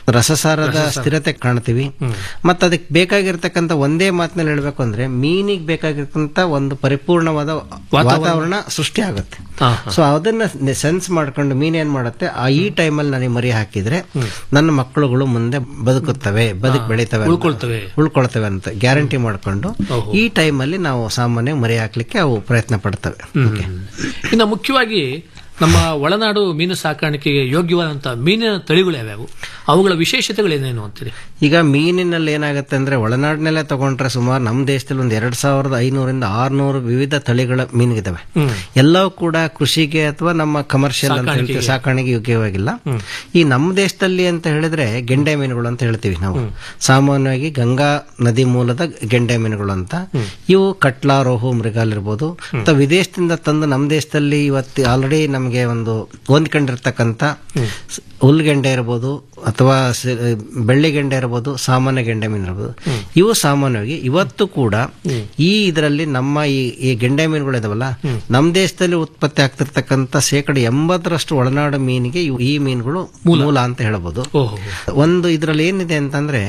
S2: ರಸಸಾರದ ಸ್ಥಿರತೆ ಕಾಣ್ತೀವಿ ಮತ್ತೆ ಅದಕ್ಕೆ ಬೇಕಾಗಿರ್ತಕ್ಕಂಥ ಒಂದೇ ಮಾತಿನಲ್ಲಿ ಹೇಳ್ಬೇಕು ಅಂದ್ರೆ ಮೀನಿಗೆ ಬೇಕಾಗಿರ್ತಕ್ಕಂಥ ಒಂದು ಪರಿಪೂರ್ಣವಾದ ವಾತಾವರಣ ಸೃಷ್ಟಿ ಆಗುತ್ತೆ
S1: ಹಾ,
S2: ಸೊ ಅದನ್ನ ಸೆನ್ಸ್ ಮಾಡ್ಕೊಂಡು ಮೀನ್ ಏನ್ ಮಾಡುತ್ತೆ ಆ ಈ ಟೈಮಲ್ಲಿ ನನಗೆ ಮರಿ ಹಾಕಿದ್ರೆ ನನ್ನ ಮಕ್ಕಳುಗಳು ಮುಂದೆ ಬದುಕುತ್ತವೆ ಬದುಕು ಬೆಳಿತವೆ ಅಂತ-
S1: ಉಳ್ಕೊಳ್ತವೆ.
S2: ಉಳ್ಕೊಳ್ತವೆ ಅಂತ ಗ್ಯಾರಂಟಿ ಮಾಡ್ಕೊಂಡು ಈ ಟೈಮಲ್ಲಿ ನಾವು ಸಾಮಾನ್ಯ ಮರಿ ಹಾಕ್ಲಿಕ್ಕೆ ಅವು ಪ್ರಯತ್ನ ಪಡ್ತವೆ Okay.
S1: ಇನ್ನು ಮುಖ್ಯವಾಗಿ ನಮ್ಮ ಒಳನಾಡು ಮೀನು ಸಾಕಾಣಿಕೆಗೆ ಯೋಗ್ಯವಾದಂತಹ ಮೀನಿನ ತಳಿಗಳು ಯಾವ್ಯಾವು ಅವುಗಳ ವಿಶೇಷತೆಗಳೇನೇನು ಅಂತೀರಿ
S2: ಈಗ ಮೀನಿನಲ್ಲಿ ಏನಾಗುತ್ತೆ ಅಂದ್ರೆ ಒಳನಾಡಿನಲ್ಲೇ ತಗೊಂಡ್ರೆ ಸುಮಾರು ನಮ್ಮ ದೇಶದಲ್ಲಿ ಒಂದು ಎರಡ್ ಸಾವಿರದ ಐನೂರಿಂದ ಆರ್ನೂರು ವಿವಿಧ ತಳಿಗಳ ಮೀನುಗಿದಾವೆ ಎಲ್ಲವೂ ಕೂಡ ಕೃಷಿಗೆ ಅಥವಾ ನಮ್ಮ ಕಮರ್ಷಿಯಲ್ ಅಂತ ಹೇಳ್ತೀವಿ
S1: ಸಾಕಾಣಿಕೆಗೆ.
S2: ಸಾಕಾಣಿಕೆ ಯೋಗ್ಯವಾಗಿಲ್ಲ ಈ ನಮ್ಮ ದೇಶದಲ್ಲಿ ಅಂತ ಹೇಳಿದ್ರೆ ಗೆಂಡೆ ಮೀನುಗಳು ಅಂತ ಹೇಳ್ತೀವಿ ನಾವು ಸಾಮಾನ್ಯವಾಗಿ ಗಂಗಾ ನದಿ ಮೂಲದ ಗೆಂಡೆ ಮೀನುಗಳು ಅಂತ ಇವು ಕಟ್ಲಾ ರೋಹು ಮೃಗಾಲ್ ಇರ್ಬೋದು ಅಥವಾ ವಿದೇಶದಿಂದ ತಂದು ನಮ್ಮ ದೇಶದಲ್ಲಿ ಇವತ್ತು ಆಲ್ರೆಡಿ ನಮಗೆ ಒಂದು ಹೊಂದ್ಕೊಂಡಿರ್ತಕ್ಕಂಥ ಸ್- ಹುಲ್ಗೆಂಡೆ ಇರ್ಬೋದು ಅಥವಾ ಸ- ಬೆಳ್ಳಿ ಗೆಂಡೆ ಇರ್ಬೋದು ಸಾಮಾನ್ಯ ಗೆಂಡೆ ಮೀನು ಇರ್ಬೋದು ಇವು ಸಾಮಾನ್ಯವಾಗಿ ಇವತ್ತು ಕೂಡ ಈ ಇದರಲ್ಲಿ ನಮ್ಮ ಈ ಈ ಗೆಂಡೆ ಮೀನುಗಳು ಇದಾವಲ್ಲ ನಮ್ಮ ದೇಶದಲ್ಲಿ ಉತ್ಪತ್ತಿ ಆಗ್ತಿರ್ತಕ್ಕಂಥ ಶೇಕಡ ಎಂಬತ್ತರಷ್ಟು ಒಳನಾಡು ಮೀನಿಗೆ ಇವು- ಈ ಮೀನುಗಳು ಮೂಲ ಅಂತ ಹೇಳ್ಬೋದು ಒಂದು ಇದರಲ್ಲಿ ಏನಿದೆ ಅಂತಂದ್ರೆ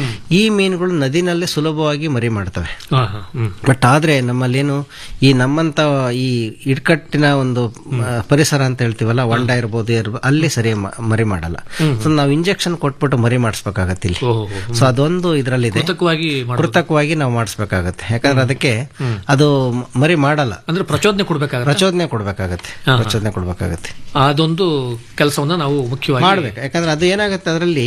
S2: ಈ ಮೀನುಗಳು ನದಿನಲ್ಲಿ ಸುಲಭವಾಗಿ ಮರಿ ಮಾಡ್ತವೆ
S1: ಹಾ, ಹಾ, ಹ್ಮ್.
S2: ಬಟ್ ಆದ್ರೆ ನಮ್ಮಲ್ಲೇನು ಈ ನಮ್ಮಂತ ಈ ಇಡ್ಕಟ್ಟಿನ ಒಂದು ಆ, ಪರಿಸರ ಅಂತ ಹೇಳ್ತೀವಲ್ಲ ಹೊಂಡ ಇರ್ಬೋದು ಇರ್ಬೋದು ಅಲ್ಲಿ ಸರಿ ಮ- ಮರಿ ಮಾಡಲ್ಲ ಸೊ ನಾವು ಇಂಜೆಕ್ಷನ್ ಕೊಟ್ಬಿಟ್ಟು ಮರಿ ಮಾಡಿಸ್ಬೇಕಾಗತ್ತೆ ಇಲ್ಲಿ
S1: ಓಹೋ,
S2: ಸೊ ಅದೊಂದು ಇದರಲ್ಲಿದೆ
S1: ಕೃತಕವಾಗಿ ಮಾಡೋದು.
S2: ಕೃತಕವಾಗಿ ನಾವು ಮಾಡಿಸ್ಬೇಕಾಗತ್ತೆ ಯಾಕಂದ್ರೆ ಅದಕ್ಕೆ ಅದು ಮ- ಮರಿ ಮಾಡಲ್ಲ
S1: ಅಂದ್ರೆ ಪ್ರಚೋದನೆ ಕೊಡ್ಬೇಕಾಗುತ್ತೆ
S2: ಪ್ರಚೋದನೆ ಕೊಡ್ಬೇಕಾಗತ್ತೆ
S1: ಹಾ, ಹಾ.
S2: ಪ್ರಚೋದನೆ ಕೊಡ್ಬೇಕಾಗತ್ತೆ
S1: ಅದೊಂದು ಕೆಲಸವನ್ನ ನಾವು ಮುಖ್ಯವಾಗಿ
S2: ಮಾಡ್ಬೇಕು ಯಾಕಂದ್ರೆ ಅದು ಏನಾಗುತ್ತೆ ಅದರಲ್ಲಿ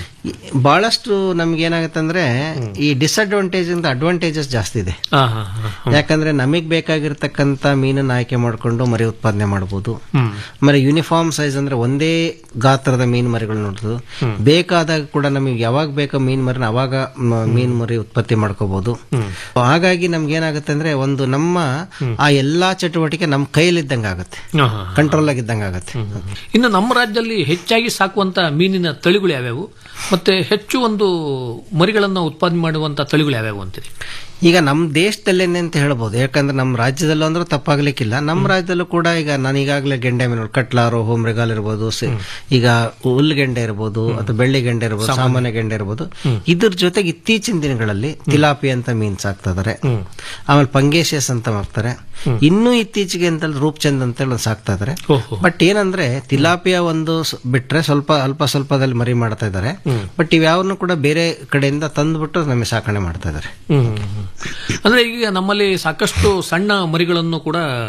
S2: ಬಹಳಷ್ಟು ನಮ್ಗೆ ಏನಾಗುತ್ತೆ ಅಂದ್ರೆ ಈ ಡಿಸ್ಅಡ್ವಾಂಟೇಜ್ ಇಂದ ಅಡ್ವಾಂಟೇಜಸ್ ಜಾಸ್ತಿ ಇದೆ
S1: ಹಾ, ಹಾ, ಹಾ, ಹಾ.
S2: ಯಾಕಂದ್ರೆ ನಮಗ್ ಬೇಕಾಗಿರ್ತಕ್ಕಂಥ ಮೀನನ್ನ ಆಯ್ಕೆ ಮಾಡ್ಕೊಂಡು ಮರಿ ಉತ್ಪಾದನೆ ಮಾಡಬಹುದು
S1: ಹ್ಮ್.
S2: ಆಮೇಲೆ ಯೂನಿಫಾರ್ಮ್ ಸೈಜ್ ಅಂದ್ರೆ ಒಂದೇ ಗಾತ್ರದ ಮೀನ್ ಮರಿಗಳು ನೋಡುದು ಬೇಕಾದಾಗ ಕೂಡ ನಮಗೆ ಯಾವಾಗ ಬೇಕೋ ಮೀನ್ ಮರಿನ ಅವಾಗ ಮ- ಮೀನ್ ಮರಿ ಉತ್ಪತ್ತಿ ಮಾಡ್ಕೋಬಹುದು ಹಾಗಾಗಿ ನಮ್ಗೆ ಏನಾಗುತ್ತೆ ಅಂದ್ರೆ ಒಂದು ನಮ್ಮ ಆ ಎಲ್ಲಾ ಚಟುವಟಿಕೆ ನಮ್ಮ ಕೈಲಿದ್ದಂಗೆ ಆಗುತ್ತೆ
S1: ಹಾ, ಹಾ, ಹಾ.
S2: ಕಂಟ್ರೋಲ್ ಆಗಿದ್ದಂಗೆ ಆಗುತ್ತೆ
S1: ಇನ್ನು ನಮ್ಮ ರಾಜ್ಯದಲ್ಲಿ ಹೆಚ್ಚಾಗಿ ಸಾಕುವಂತ ಮೀನಿನ ತಳಿಗಳು ಯಾವ್ಯಾವು ಮತ್ತೆ ಹೆಚ್ಚು ಒಂದು ಮರಿಗಳನ್ನ ಉತ್ಪಾದನೆ ಮಾಡುವಂತ ತಳಿಗಳು ಯಾವ್ಯಾವು ಅಂತೀರಿ
S2: ಈಗ ನಮ್ಮ ದೇಶದಲ್ಲೇನೆ ಅಂತ ಹೇಳ್ಬೋದು ಯಾಕಂದ್ರೆ ನಮ್ಮ ರಾಜ್ಯದಲ್ಲೂ ಅಂದ್ರೆ ತಪ್ಪಾಗ್ಲಿಕ್ಕಿಲ್ಲ ನಮ್ಮ ರಾಜ್ಯದಲ್ಲೂ ಕೂಡ ಈಗ ನಾನು ಈಗಾಗಲೇ ಗೆಂಡೆ ಮೀನು ಕಟ್ಲಾರು ಹೋಮ್ರೆಗಾಲ್ ಇರ್ಬೋದು ಸಿ- ಈಗ ಹುಲ್ಗೆಂಡೆ ಇರ್ಬೋದು ಅಥವಾ ಬೆಳ್ಳಿ ಗೆಂಡೆ ಇರ್ಬೋದು ಸಾಮಾನ್ಯ ಗೆಂಡೆ ಇರ್ಬೋದು ಇದ್ರ ಜೊತೆಗೆ ಇತ್ತೀಚಿನ ದಿನಗಳಲ್ಲಿ ತಿಲಾಪಿ ಅಂತ ಮೀನ್ ಸಾಕ್ತಾ ಇದಾರೆ ಆಮೇಲೆ ಪಂಗೇಶಿಯಸ್ ಅಂತ ಮಾಡ್ತಾರೆ ಇನ್ನೂ ಇತ್ತೀಚೆಗೆ ಅಂತ ರೂಪ್ಚಂದ್ ಅಂತ ಹೇಳಿ ಒಂದ್ ಸಾಕ್ತಾ ಇದಾರೆ ಬಟ್ ಏನಂದ್ರೆ ತಿಲಾಪಿಯ ಒಂದು ಸ್- ಬಿಟ್ರೆ ಸ್ವಲ್ಪ ಅಲ್ಪ ಸ್ವಲ್ಪದಲ್ಲಿ ಮರಿ ಮಾಡ್ತಾ ಇದ್ದಾರೆ ಬಟ್ ಇವ್ಯಾವನ್ನು ಕೂಡ ಬೇರೆ ಕಡೆಯಿಂದ ತಂದ್ಬಿಟ್ಟು ನಮಗೆ ಸಾಕಣೆ ಮಾಡ್ತಾ ಇದ್ದಾರೆ
S1: ಅಂದ್ರೆ ಈಗ ನಮ್ಮಲ್ಲಿ ಸಾಕಷ್ಟು ಸಣ್ಣ ಮರಿಗಳನ್ನು ಕೂಡ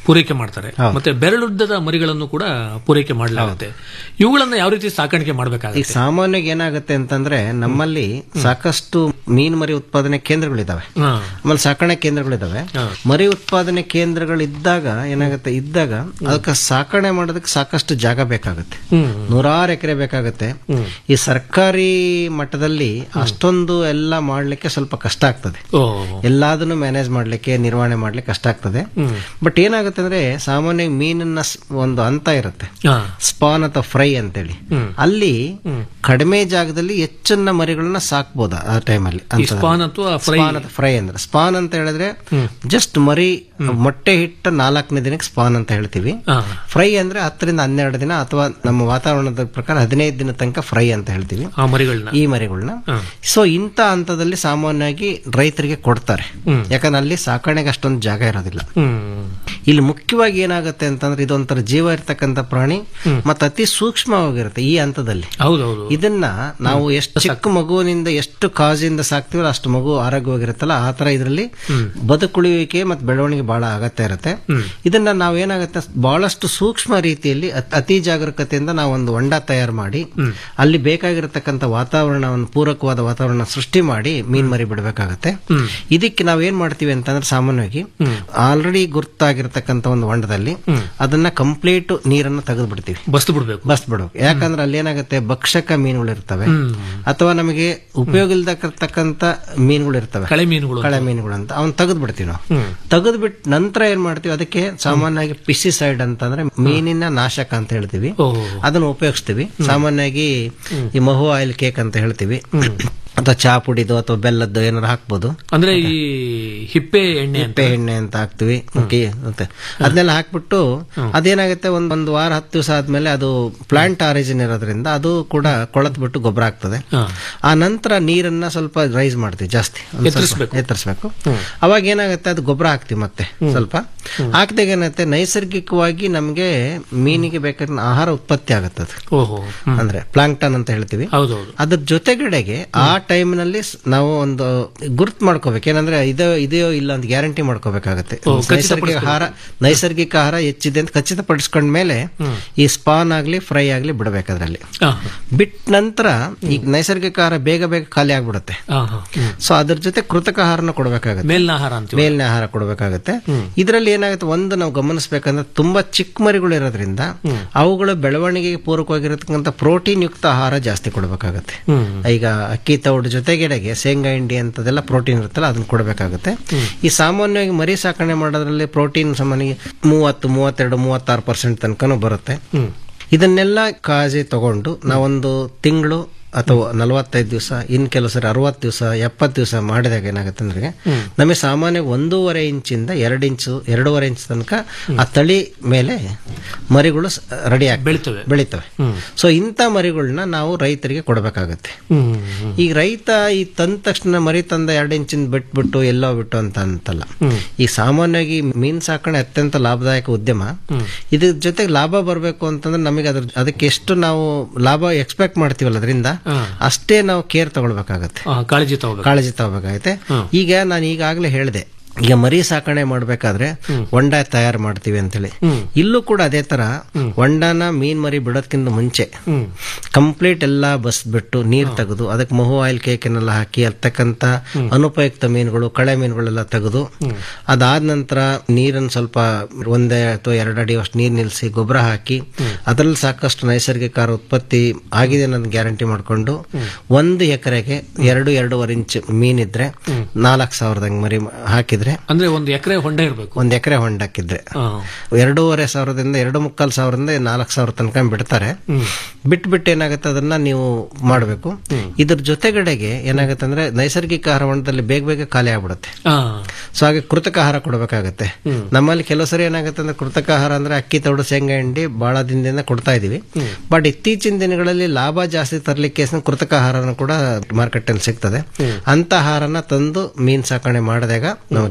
S1: ಪೂರೈಕೆ ಮಾಡ್ತಾರೆ ಮತ್ತೆ ಬೆರಳುದ್ದದ ಮರಿಗಳನ್ನು ಕೂಡ ಪೂರೈಕೆ ಮಾಡಲಾಗುತ್ತೆ ಇವುಗಳನ್ನ ಯಾವ ರೀತಿ ಸಾಕಾಣಿಕೆ
S2: ಈಗ
S1: ಮಾಡಬೇಕಾಗುತ್ತೆ
S2: ಸಾಮಾನ್ಯವಾಗಿ ಏನಾಗುತ್ತೆ ಅಂತಂದ್ರೆ ನಮ್ಮಲ್ಲಿ ಸಾಕಷ್ಟು ಮೀನು ಮರಿ ಉತ್ಪಾದನೆ ಕೇಂದ್ರಗಳಿದಾವೆ
S1: ಹಾ.
S2: ಆಮೇಲೆ ಸಾಕಣೆ ಕೇಂದ್ರಗಳಿದಾವೆ ಮರಿ ಉತ್ಪಾದನೆ ಕೇಂದ್ರಗಳಿದ್ದಾಗ ಏನಾಗುತ್ತೆ ಇದ್ದಾಗ ಅದಕ್ಕೆ ಸಾಕಣೆ ಮಾಡೋದಕ್ಕೆ ಸಾಕಷ್ಟು ಜಾಗ ಬೇಕಾಗುತ್ತೆ
S1: ಹ್ಮ್.
S2: ನೂರಾರು ಎಕರೆ ಬೇಕಾಗುತ್ತೆ ಈ ಸರ್ಕಾರಿ ಮಟ್ಟದಲ್ಲಿ ಅಷ್ಟೊಂದು ಎಲ್ಲ ಮಾಡ್ಲಿಕ್ಕೆ ಸ್ವಲ್ಪ ಕಷ್ಟ ಆಗ್ತದೆ
S1: ಓ
S2: ಎಲ್ಲದನ್ನು ಮ್ಯಾನೇಜ್ ಮಾಡ್ಲಿಕ್ಕೆ ನಿರ್ವಹಣೆ ಮಾಡ್ಲಿಕ್ಕೆ ಕಷ್ಟ ಆಗ್ತದೆ
S1: ಹ್ಮ್.
S2: ಬಟ್ ಏನಾಗುತ್ತೆ ಅಂದ್ರೆ ಸಾಮಾನ್ಯ ಮೀನಿನ ಸ್- ಒಂದು ಹಂತ ಇರುತ್ತೆ
S1: ಹಾ.
S2: ಸ್ಪಾನ್ ಅಥವಾ ಫ್ರೈ ಅಂತೇಳಿ
S1: ಹ್ಮ್.
S2: ಅಲ್ಲಿ ಕಡಿಮೆ ಜಾಗದಲ್ಲಿ ಹೆಚ್ಚನ್ನ ಮರಿಗಳನ್ನ ಸಾಕ್ಬೋದು ಆ ಟೈಮಲ್ಲಿ
S1: ಈ ಸ್ಪಾನ್ ಅಥವಾ ಫ್ರೈ?
S2: ಫ್ರೈ ಅಂದ್ರೆ ಸ್ಪಾನ್ ಅಂತ ಹೇಳಿದ್ರೆ ಜಸ್ಟ್ ಮರಿ ಮೊಟ್ಟೆ ಹಿಟ್ಟ ನಾಲ್ಕನೇ ದಿನಕ್ಕೆ ಸ್ಪಾನ್ ಅಂತ ಹೇಳ್ತೀವಿ
S1: ಹಾ.
S2: ಫ್ರೈ ಅಂದ್ರೆ ಹತ್ತರಿಂದ ಹನ್ನೆರಡು ದಿನ ಅಥವಾ ನಮ್ಮ ವಾತಾವರಣದ ಪ್ರಕಾರ ಹದಿನೈದು ದಿನ ತನಕ ಫ್ರೈ ಅಂತ ಹೇಳ್ತೀವಿ
S1: ಆ ಮರಿಗಳನ್ನ
S2: ಈ ಮರಿಗಳನ್ನ
S1: ಹಾ.
S2: ಸೊ ಇಂಥ ಹಂತದಲ್ಲಿ ಸಾಮಾನ್ಯವಾಗಿ ರೈತರಿಗೆ ಕೊಡ್ತಾರೆ
S1: ಹ್ಮ್.
S2: ಯಾಕಂದ್ರೆ ಅಲ್ಲಿ ಸಾಕಣೆಗೆ ಅಷ್ಟೊಂದು ಜಾಗ ಇರೋದಿಲ್ಲ
S1: ಹ್ಮ್
S2: ಇಲ್ಲಿ ಮುಖ್ಯವಾಗಿ ಏನಾಗುತ್ತೆ ಅಂತಂದ್ರೆ ಇದೊಂಥರ ಜೀವ ಇರ್ತಕ್ಕಂಥ ಪ್ರಾಣಿ ಮತ್ತೆ ಅತಿ ಸೂಕ್ಷ್ಮವಾಗಿರುತ್ತೆ ಈ ಹಂತದಲ್ಲಿ
S1: ಹೌದೌದು
S2: ಇದನ್ನ ನಾವು ಎಷ್ಟು ಚಿಕ್ಕ ಮಗುವಿನಿಂದ ಎಷ್ಟು ಕಾಜಿಂದ ಸಾಕ್ತಿವಲ್ಲ ಅಷ್ಟು ಮಗು ಆರೋಗ್ಯವಾಗಿರುತ್ತಲ್ಲ ಆ ತರ ಇದರಲ್ಲಿ ಬದುಕುಳಿಯುವಿಕೆ ಮತ್ತು ಬೆಳವಣಿಗೆ ಬಹಳ ಅಗತ್ಯ ಇರುತ್ತೆ ಇದನ್ನ ನಾವು ಏನಾಗುತ್ತೆ ಬಹಳಷ್ಟು ಸೂಕ್ಷ್ಮ ರೀತಿಯಲ್ಲಿ ಅತ್- ಅತಿ ಜಾಗರೂಕತೆಯಿಂದ ನಾವು ಒಂದು ಹೊಂಡ ತಯಾರು ಮಾಡಿ ಅಲ್ಲಿ ಬೇಕಾಗಿರತಕ್ಕಂಥ ವಾತಾವರಣವನ್ನು ಪೂರಕವಾದ ವಾತಾವರಣ ಸೃಷ್ಟಿ ಮಾಡಿ ಮೀನ್ ಮರಿ ಬಿಡಬೇಕಾಗತ್ತೆ ಇದಕ್ಕೆ ನಾವು ಏನ್ ಮಾಡ್ತೀವಿ ಅಂತಂದ್ರೆ ಸಾಮಾನ್ಯವಾಗಿ ಆಲ್ರೆಡಿ ಗುರ್ತಾಗಿರ್ತಕ್ಕಂಥ ಒಂದು ಹೊಂಡದಲ್ಲಿ ಅದನ್ನ ಕಂಪ್ಲೀಟ್ ನೀರನ್ನು ತೆಗೆದು ಬಿಡ್ತೀವಿ
S1: ಬಸ್ತು ಬಿಡ್ಬೇಕು
S2: ಬಸ್ ಬಿಡ್ಬೇಕು ಯಾಕಂದ್ರೆ ಅಲ್ಲಿ ಏನಾಗುತ್ತೆ ಭಕ್ಷಕ ಮೀನುಗಳು ಇರ್ತವೆ
S1: ಹ್ಮ್.
S2: ಅಥವಾ ನಮಗೆ ಉಪಯೋಗ ಇಲ್ದಕ್ಕಂತ ಮೀನುಗಳು ಇರ್ತವೆ
S1: ಕಳೆ ಮೀನುಗಳು
S2: ಕಳೆ ಮೀನುಗಳು ಅಂತ ಅವ್ನ ತೆಗೆದು ಬಿಡ್ತೀವಿ ನಾವು
S1: ಹ್ಮ್.
S2: ತೆಗೆದು ಬಿಟ್ಟು ನಂತರ ಏನ್ ಮಾಡ್ತೀವಿ ಅದಕ್ಕೆ ಸಾಮಾನ್ಯವಾಗಿ ಪಿಸಿಸೈಡ್ ಅಂತಂದ್ರೆ ಮೀನಿನ ನಾಶಕ ಅಂತ ಹೇಳ್ತೀವಿ
S1: ಓಹೋ.
S2: ಅದನ್ನು ಉಪಯೋಗಿಸ್ತೀವಿ ಸಾಮಾನ್ಯವಾಗಿ ಈ ಮಹು ಆಯಿಲ್ ಕೇಕ್ ಅಂತ ಹೇಳ್ತೀವಿ ಅಥವಾ ಚಾ ಪುಡಿದು ಅಥವಾ ಬೆಲ್ಲದ್ದು ಏನಾರು ಹಾಕ್ಬೋದು
S1: ಅಂದ್ರೆ ಈ ಹಿಪ್ಪೆ ಎಣ್ಣೆ ಅಂತ
S2: ಹಿಪ್ಪೆ ಎಣ್ಣೆ ಅಂತ ಹಾಕ್ತಿವಿ ಓಕೆ ಮತ್ತೆ ಅದನ್ನೆಲ್ಲ ಹಾಕ್ಬಿಟ್ಟು ಅದೇನಾಗುತ್ತೆ ಒಂದ್ ಒಂದು ವಾರ ಹತ್ತು ದಿವಸ ಆದ್ಮೇಲೆ ಅದು ಪ್ಲಾಂಟ್ ಆರಿಜಿನ್ ಇರೋದ್ರಿಂದ ಅದು ಕೂಡ ಕೊಳತ್ ಬಿಟ್ಟು ಗೊಬ್ಬರ ಆಗ್ತದೆ ಆ ನಂತರ ನೀರನ್ನ ಸ್ವಲ್ಪ ರೈಸ್ ಮಾಡ್ತೀವಿ ಜಾಸ್ತಿ ಒಂದ್ ಸ್ವಲ್ಪ
S1: ಎತ್ತರಿಸ್ಬೇಕು.
S2: ಎತ್ತರಿಸ್ಬೇಕು ಅವಾಗ ಏನಾಗುತ್ತೆ ಅದು ಗೊಬ್ಬರ ಹಾಕ್ತಿವಿ ಮತ್ತೆ ಸ್ವಲ್ಪ ಹಾಕಿದಾಗ ಏನಾಗುತ್ತೆ ನೈಸರ್ಗಿಕವಾಗಿ ನಮಗೆ ಮೀನಿಗೆ ಬೇಕಾದ ಆಹಾರ ಉತ್ಪತ್ತಿ ಆಗುತ್ತೆ ಅದು
S1: ಓಹೋ
S2: ಅಂದ್ರೆ ಪ್ಲಾಂಕ್ಟನ್ ಅಂತ ಹೇಳ್ತೀವಿ
S1: ಹೌದೌದು
S2: ಅದ್ರ ಜೊತೆಗಡೆಗೆ ಆ ಟೈಮ್ನಲ್ಲಿ ನಾವು ಒಂದು ಗುರ್ತ್ ಮಾಡ್ಕೋಬೇಕು ಏನಂದ್ರೆ ಇದೋ ಇದೆಯೋ ಇಲ್ಲ ಅಂತ ಗ್ಯಾರಂಟಿ ಮಾಡ್ಕೋಬೇಕಾಗತ್ತೆ
S1: ಓ,
S2: ನೈಸರ್ಗಿಕ
S1: ಖಚಿತಪಡಿಸ್ಕೊಳ್ಬೇಕು.
S2: ಆಹಾರ ನೈಸರ್ಗಿಕ ಆಹಾರ ಹೆಚ್ಚಿದೆ ಅಂತ ಖಚಿತಪಡಿಸ್ಕೊಂಡ ಮೇಲೆ ಈ ಸ್ಪಾನ್ ಆಗ್ಲಿ ಫ್ರೈ ಆಗ್ಲಿ ಬಿಡಬೇಕು ಅದರಲ್ಲಿ
S1: ಹಾ,
S2: ಬಿಟ್ಟ ನಂತರ ಈಗ ನೈಸರ್ಗಿಕ ಆಹಾರ ಬೇಗ ಬೇಗ ಖಾಲಿ ಆಗ್ಬಿಡುತ್ತೆ
S1: ಹಾ, ಹಾ. ಹ್ಮ್.
S2: ಸೊ ಅದ್ರ ಜೊತೆ ಕೃತಕ ಆಹಾರನ ಕೊಡಬೇಕಾಗುತ್ತೆ
S1: ಮೇಲಿನ ಆಹಾರ ಅಂತೀವಿ
S2: ಮೇಲಿನ ಆಹಾರ ಕೊಡಬೇಕಾಗುತ್ತೆ ಇದರಲ್ಲಿ ಏನಾಗುತ್ತೆ ಒಂದು ನಾವು ಗಮನಿಸಬೇಕಂದ್ರೆ ತುಂಬಾ ಚಿಕ್ಕ ಮರಿಗಳು ಇರೋದ್ರಿಂದ ಅವುಗಳ ಬೆಳವಣಿಗೆಗೆ ಪೂರಕವಾಗಿರತಕ್ಕಂಥ ಪ್ರೋಟೀನ್ ಯುಕ್ತ ಆಹಾರ ಜಾಸ್ತಿ ಕೊಡಬೇಕಾಗುತ್ತೆ
S1: ಹ್ಮ್.
S2: ಈಗ ಅಕ್ಕಿ ತೌಡು ಜೊತೆಗೆಡೆಗೆ ಶೇಂಗಾ ಹಿಂಡಿ ಅಂತದೆಲ್ಲ ಪ್ರೋಟೀನ್ ಇರುತ್ತಲ್ಲ ಅದನ್ನ ಕೊಡಬೇಕಾಗುತ್ತೆ ಈ ಸಾಮಾನ್ಯವಾಗಿ ಮರಿ ಸಾಕಣೆ ಮಾಡೋದ್ರಲ್ಲಿ ಪ್ರೋಟೀನ್ ಸಾಮಾನ್ಯ ಮೂವತ್ತು ಮೂವತ್ತೆರಡು ಮೂವತ್ತಾರು ಪರ್ಸೆಂಟ್ ತನಕನೂ ಬರುತ್ತೆ ಇದನ್ನೆಲ್ಲ ಕಾಜಿ ತಗೊಂಡು ನಾವೊಂದು ತಿಂಗಳು ಅಥವಾ ನಲವತ್ತೈದು ದಿವಸ ಇನ್ನು ಕೆಲವು ಸರಿ ಅರವತ್ತು ದಿವಸ ಎಪ್ಪತ್ತು ದಿವಸ ಮಾಡಿದಾಗ ಏನಾಗುತ್ತೆ ಅಂದ್ರೆ ನಮಗೆ ಸಾಮಾನ್ಯ ಒಂದೂವರೆ ಇಂಚಿಂದ ಎರಡು ಇಂಚು ಎರಡೂವರೆ ಇಂಚ್ ತನಕ ಆ ತಳಿ ಮೇಲೆ ಮರಿಗಳು ರೆಡಿ ಆಗಿ
S1: ಬೆಳಿತವೆ
S2: ಬೆಳಿತವೆ ಸೊ ಇಂಥ ಮರಿಗಳನ್ನ ನಾವು ರೈತರಿಗೆ ಕೊಡಬೇಕಾಗತ್ತೆ
S1: ಹ್ಮ್.
S2: ಈಗ ರೈತ ಈ ತಂದ ತಕ್ಷಣ ಮರಿ ತಂದ ಎರಡು ಇಂಚಿನ ಬಿಟ್ಬಿಟ್ಟು ಎಲ್ಲೋ ಬಿಟ್ಟು ಅಂತ ಅಂತಲ್ಲ ಈ ಸಾಮಾನ್ಯವಾಗಿ ಮೀನ್ ಸಾಕಣೆ ಅತ್ಯಂತ ಲಾಭದಾಯಕ ಉದ್ಯಮ ಇದ್ರ ಜೊತೆಗೆ ಲಾಭ ಬರಬೇಕು ಅಂತಂದ್ರೆ ನಮಗೆ ಅದ್ರ ಅದಕ್ಕೆ ಎಷ್ಟು ನಾವು ಲಾಭ ಎಕ್ಸ್ಪೆಕ್ಟ್ ಮಾಡ್ತೀವಲ್ಲ ಅದರಿಂದ ಅಷ್ಟೇ ನಾವು ಕೇರ್ ತಗೊಳ್ಬೇಕಾಗತ್ತೆ
S1: ಆ, ಕಾಳಜಿ ತಗೋಬೇಕು
S2: ಕಾಳಜಿ ತಗೋಬೇಕಾಗತ್ತೆ ಈಗ ನಾನು ಈಗಾಗಲೇ ಹೇಳಿದೆ ಈಗ ಮರಿ ಸಾಕಣೆ ಮಾಡ್ಬೇಕಾದ್ರೆ ಹೊಂಡ ತಯಾರು ಮಾಡ್ತೀವಿ ಅಂತೇಳಿ ಇಲ್ಲೂ ಕೂಡ ಅದೇ ತರ ಹೊಂಡನ ಮೀನ್ ಮರಿ ಬಿಡೋದ್ಕಿಂತ ಮುಂಚೆ ಕಂಪ್ಲೀಟ್ ಎಲ್ಲ ಬಸ್ಬಿಟ್ಟು ನೀರ್ ತೆಗೆದು ಅದಕ್ಕೆ ಮಹು ಆಯಿಲ್ ಕೇಕನ್ನೆಲ್ಲ ಹಾಕಿ ಅರ್ತಕ್ಕಂತ ಅನುಪಯುಕ್ತ ಮೀನುಗಳು ಕಳೆ ಮೀನುಗಳೆಲ್ಲ ತೆಗೆದು ಅದಾದ ನಂತರ ನೀರನ್ನು ಸ್ವಲ್ಪ ಒಂದೇ ಅಥವಾ ಎರಡು ಅಡಿ ಅಷ್ಟು ನೀರು ನಿಲ್ಲಿಸಿ ಗೊಬ್ಬರ ಹಾಕಿ ಅದರಲ್ಲಿ ಸಾಕಷ್ಟು ನೈಸರ್ಗಿಕ ಆಹಾರ ಉತ್ಪತ್ತಿ ಆಗಿದೆ ಅನ್ನೋದು ಗ್ಯಾರಂಟಿ ಮಾಡಿಕೊಂಡು ಒಂದು ಎಕರೆಗೆ ಎರಡು ಎರಡೂವರೆ ಇಂಚ್ ಮೀನಿದ್ರೆ ನಾಲ್ಕು ಸಾವಿರದಂಗೆ ಮರಿ ಮ- ಹಾಕಿದ್ರೆ
S1: ಅಂದ್ರೆ ಒಂದು ಎಕರೆ ಹೊಂಡ ಇರಬೇಕು
S2: ಒಂದ್ ಎಕರೆ ಹೊಂಡ ಹಾಕಿದ್ರೆ ಎರಡೂವರೆ ಸಾವಿರದಿಂದ ಎರಡು ಮುಕ್ಕಾಲು ಸಾವಿರದಿಂದ ನಾಲ್ಕು ಸಾವಿರ ತನಕ ಬಿಡ್ತಾರೆ ಬಿಟ್ಟು ಬಿಟ್ಟು ಏನಾಗುತ್ತೆ ಅದನ್ನ ನೀವು ಮಾಡಬೇಕು ಇದ್ರ ಜೊತೆಗಡೆಗೆ ಏನಾಗುತ್ತೆ ಅಂದ್ರೆ ನೈಸರ್ಗಿಕ ಆಹಾರ ಹೊಂಡದಲ್ಲಿ ಬೇಗ ಬೇಗ ಖಾಲಿ ಆಗ್ಬಿಡುತ್ತೆ ಸೊ ಹಾಗೆ ಕೃತಕ ಆಹಾರ ಕೊಡಬೇಕಾಗತ್ತೆ ನಮ್ಮಲ್ಲಿ ಕೆಲವು ಸರಿ ಏನಾಗುತ್ತೆ ಅಂದ್ರೆ ಕೃತಕ ಆಹಾರ ಅಂದ್ರೆ ಅಕ್ಕಿ ತೌಡು ಶೇಂಗಾ ಹಿಂಡಿ ಬಹಳ ದಿನದಿಂದ ಕೊಡ್ತಾ ಇದೀವಿ ಬಟ್ ಇತ್ತೀಚಿನ ದಿನಗಳಲ್ಲಿ ಲಾಭ ಜಾಸ್ತಿ ತರಲಿಕ್ಕೆ ಕೃತಕ ಆಹಾರನ ಕೂಡ ಮಾರ್ಕೆಟ್ ಅಲ್ಲಿ ಸಿಗ್ತದೆ ಅಂತ ಆಹಾರನ ತಂದು ಮೀನ್ ಸಾಕಣೆ ಮಾಡಿದಾಗ ನಾವು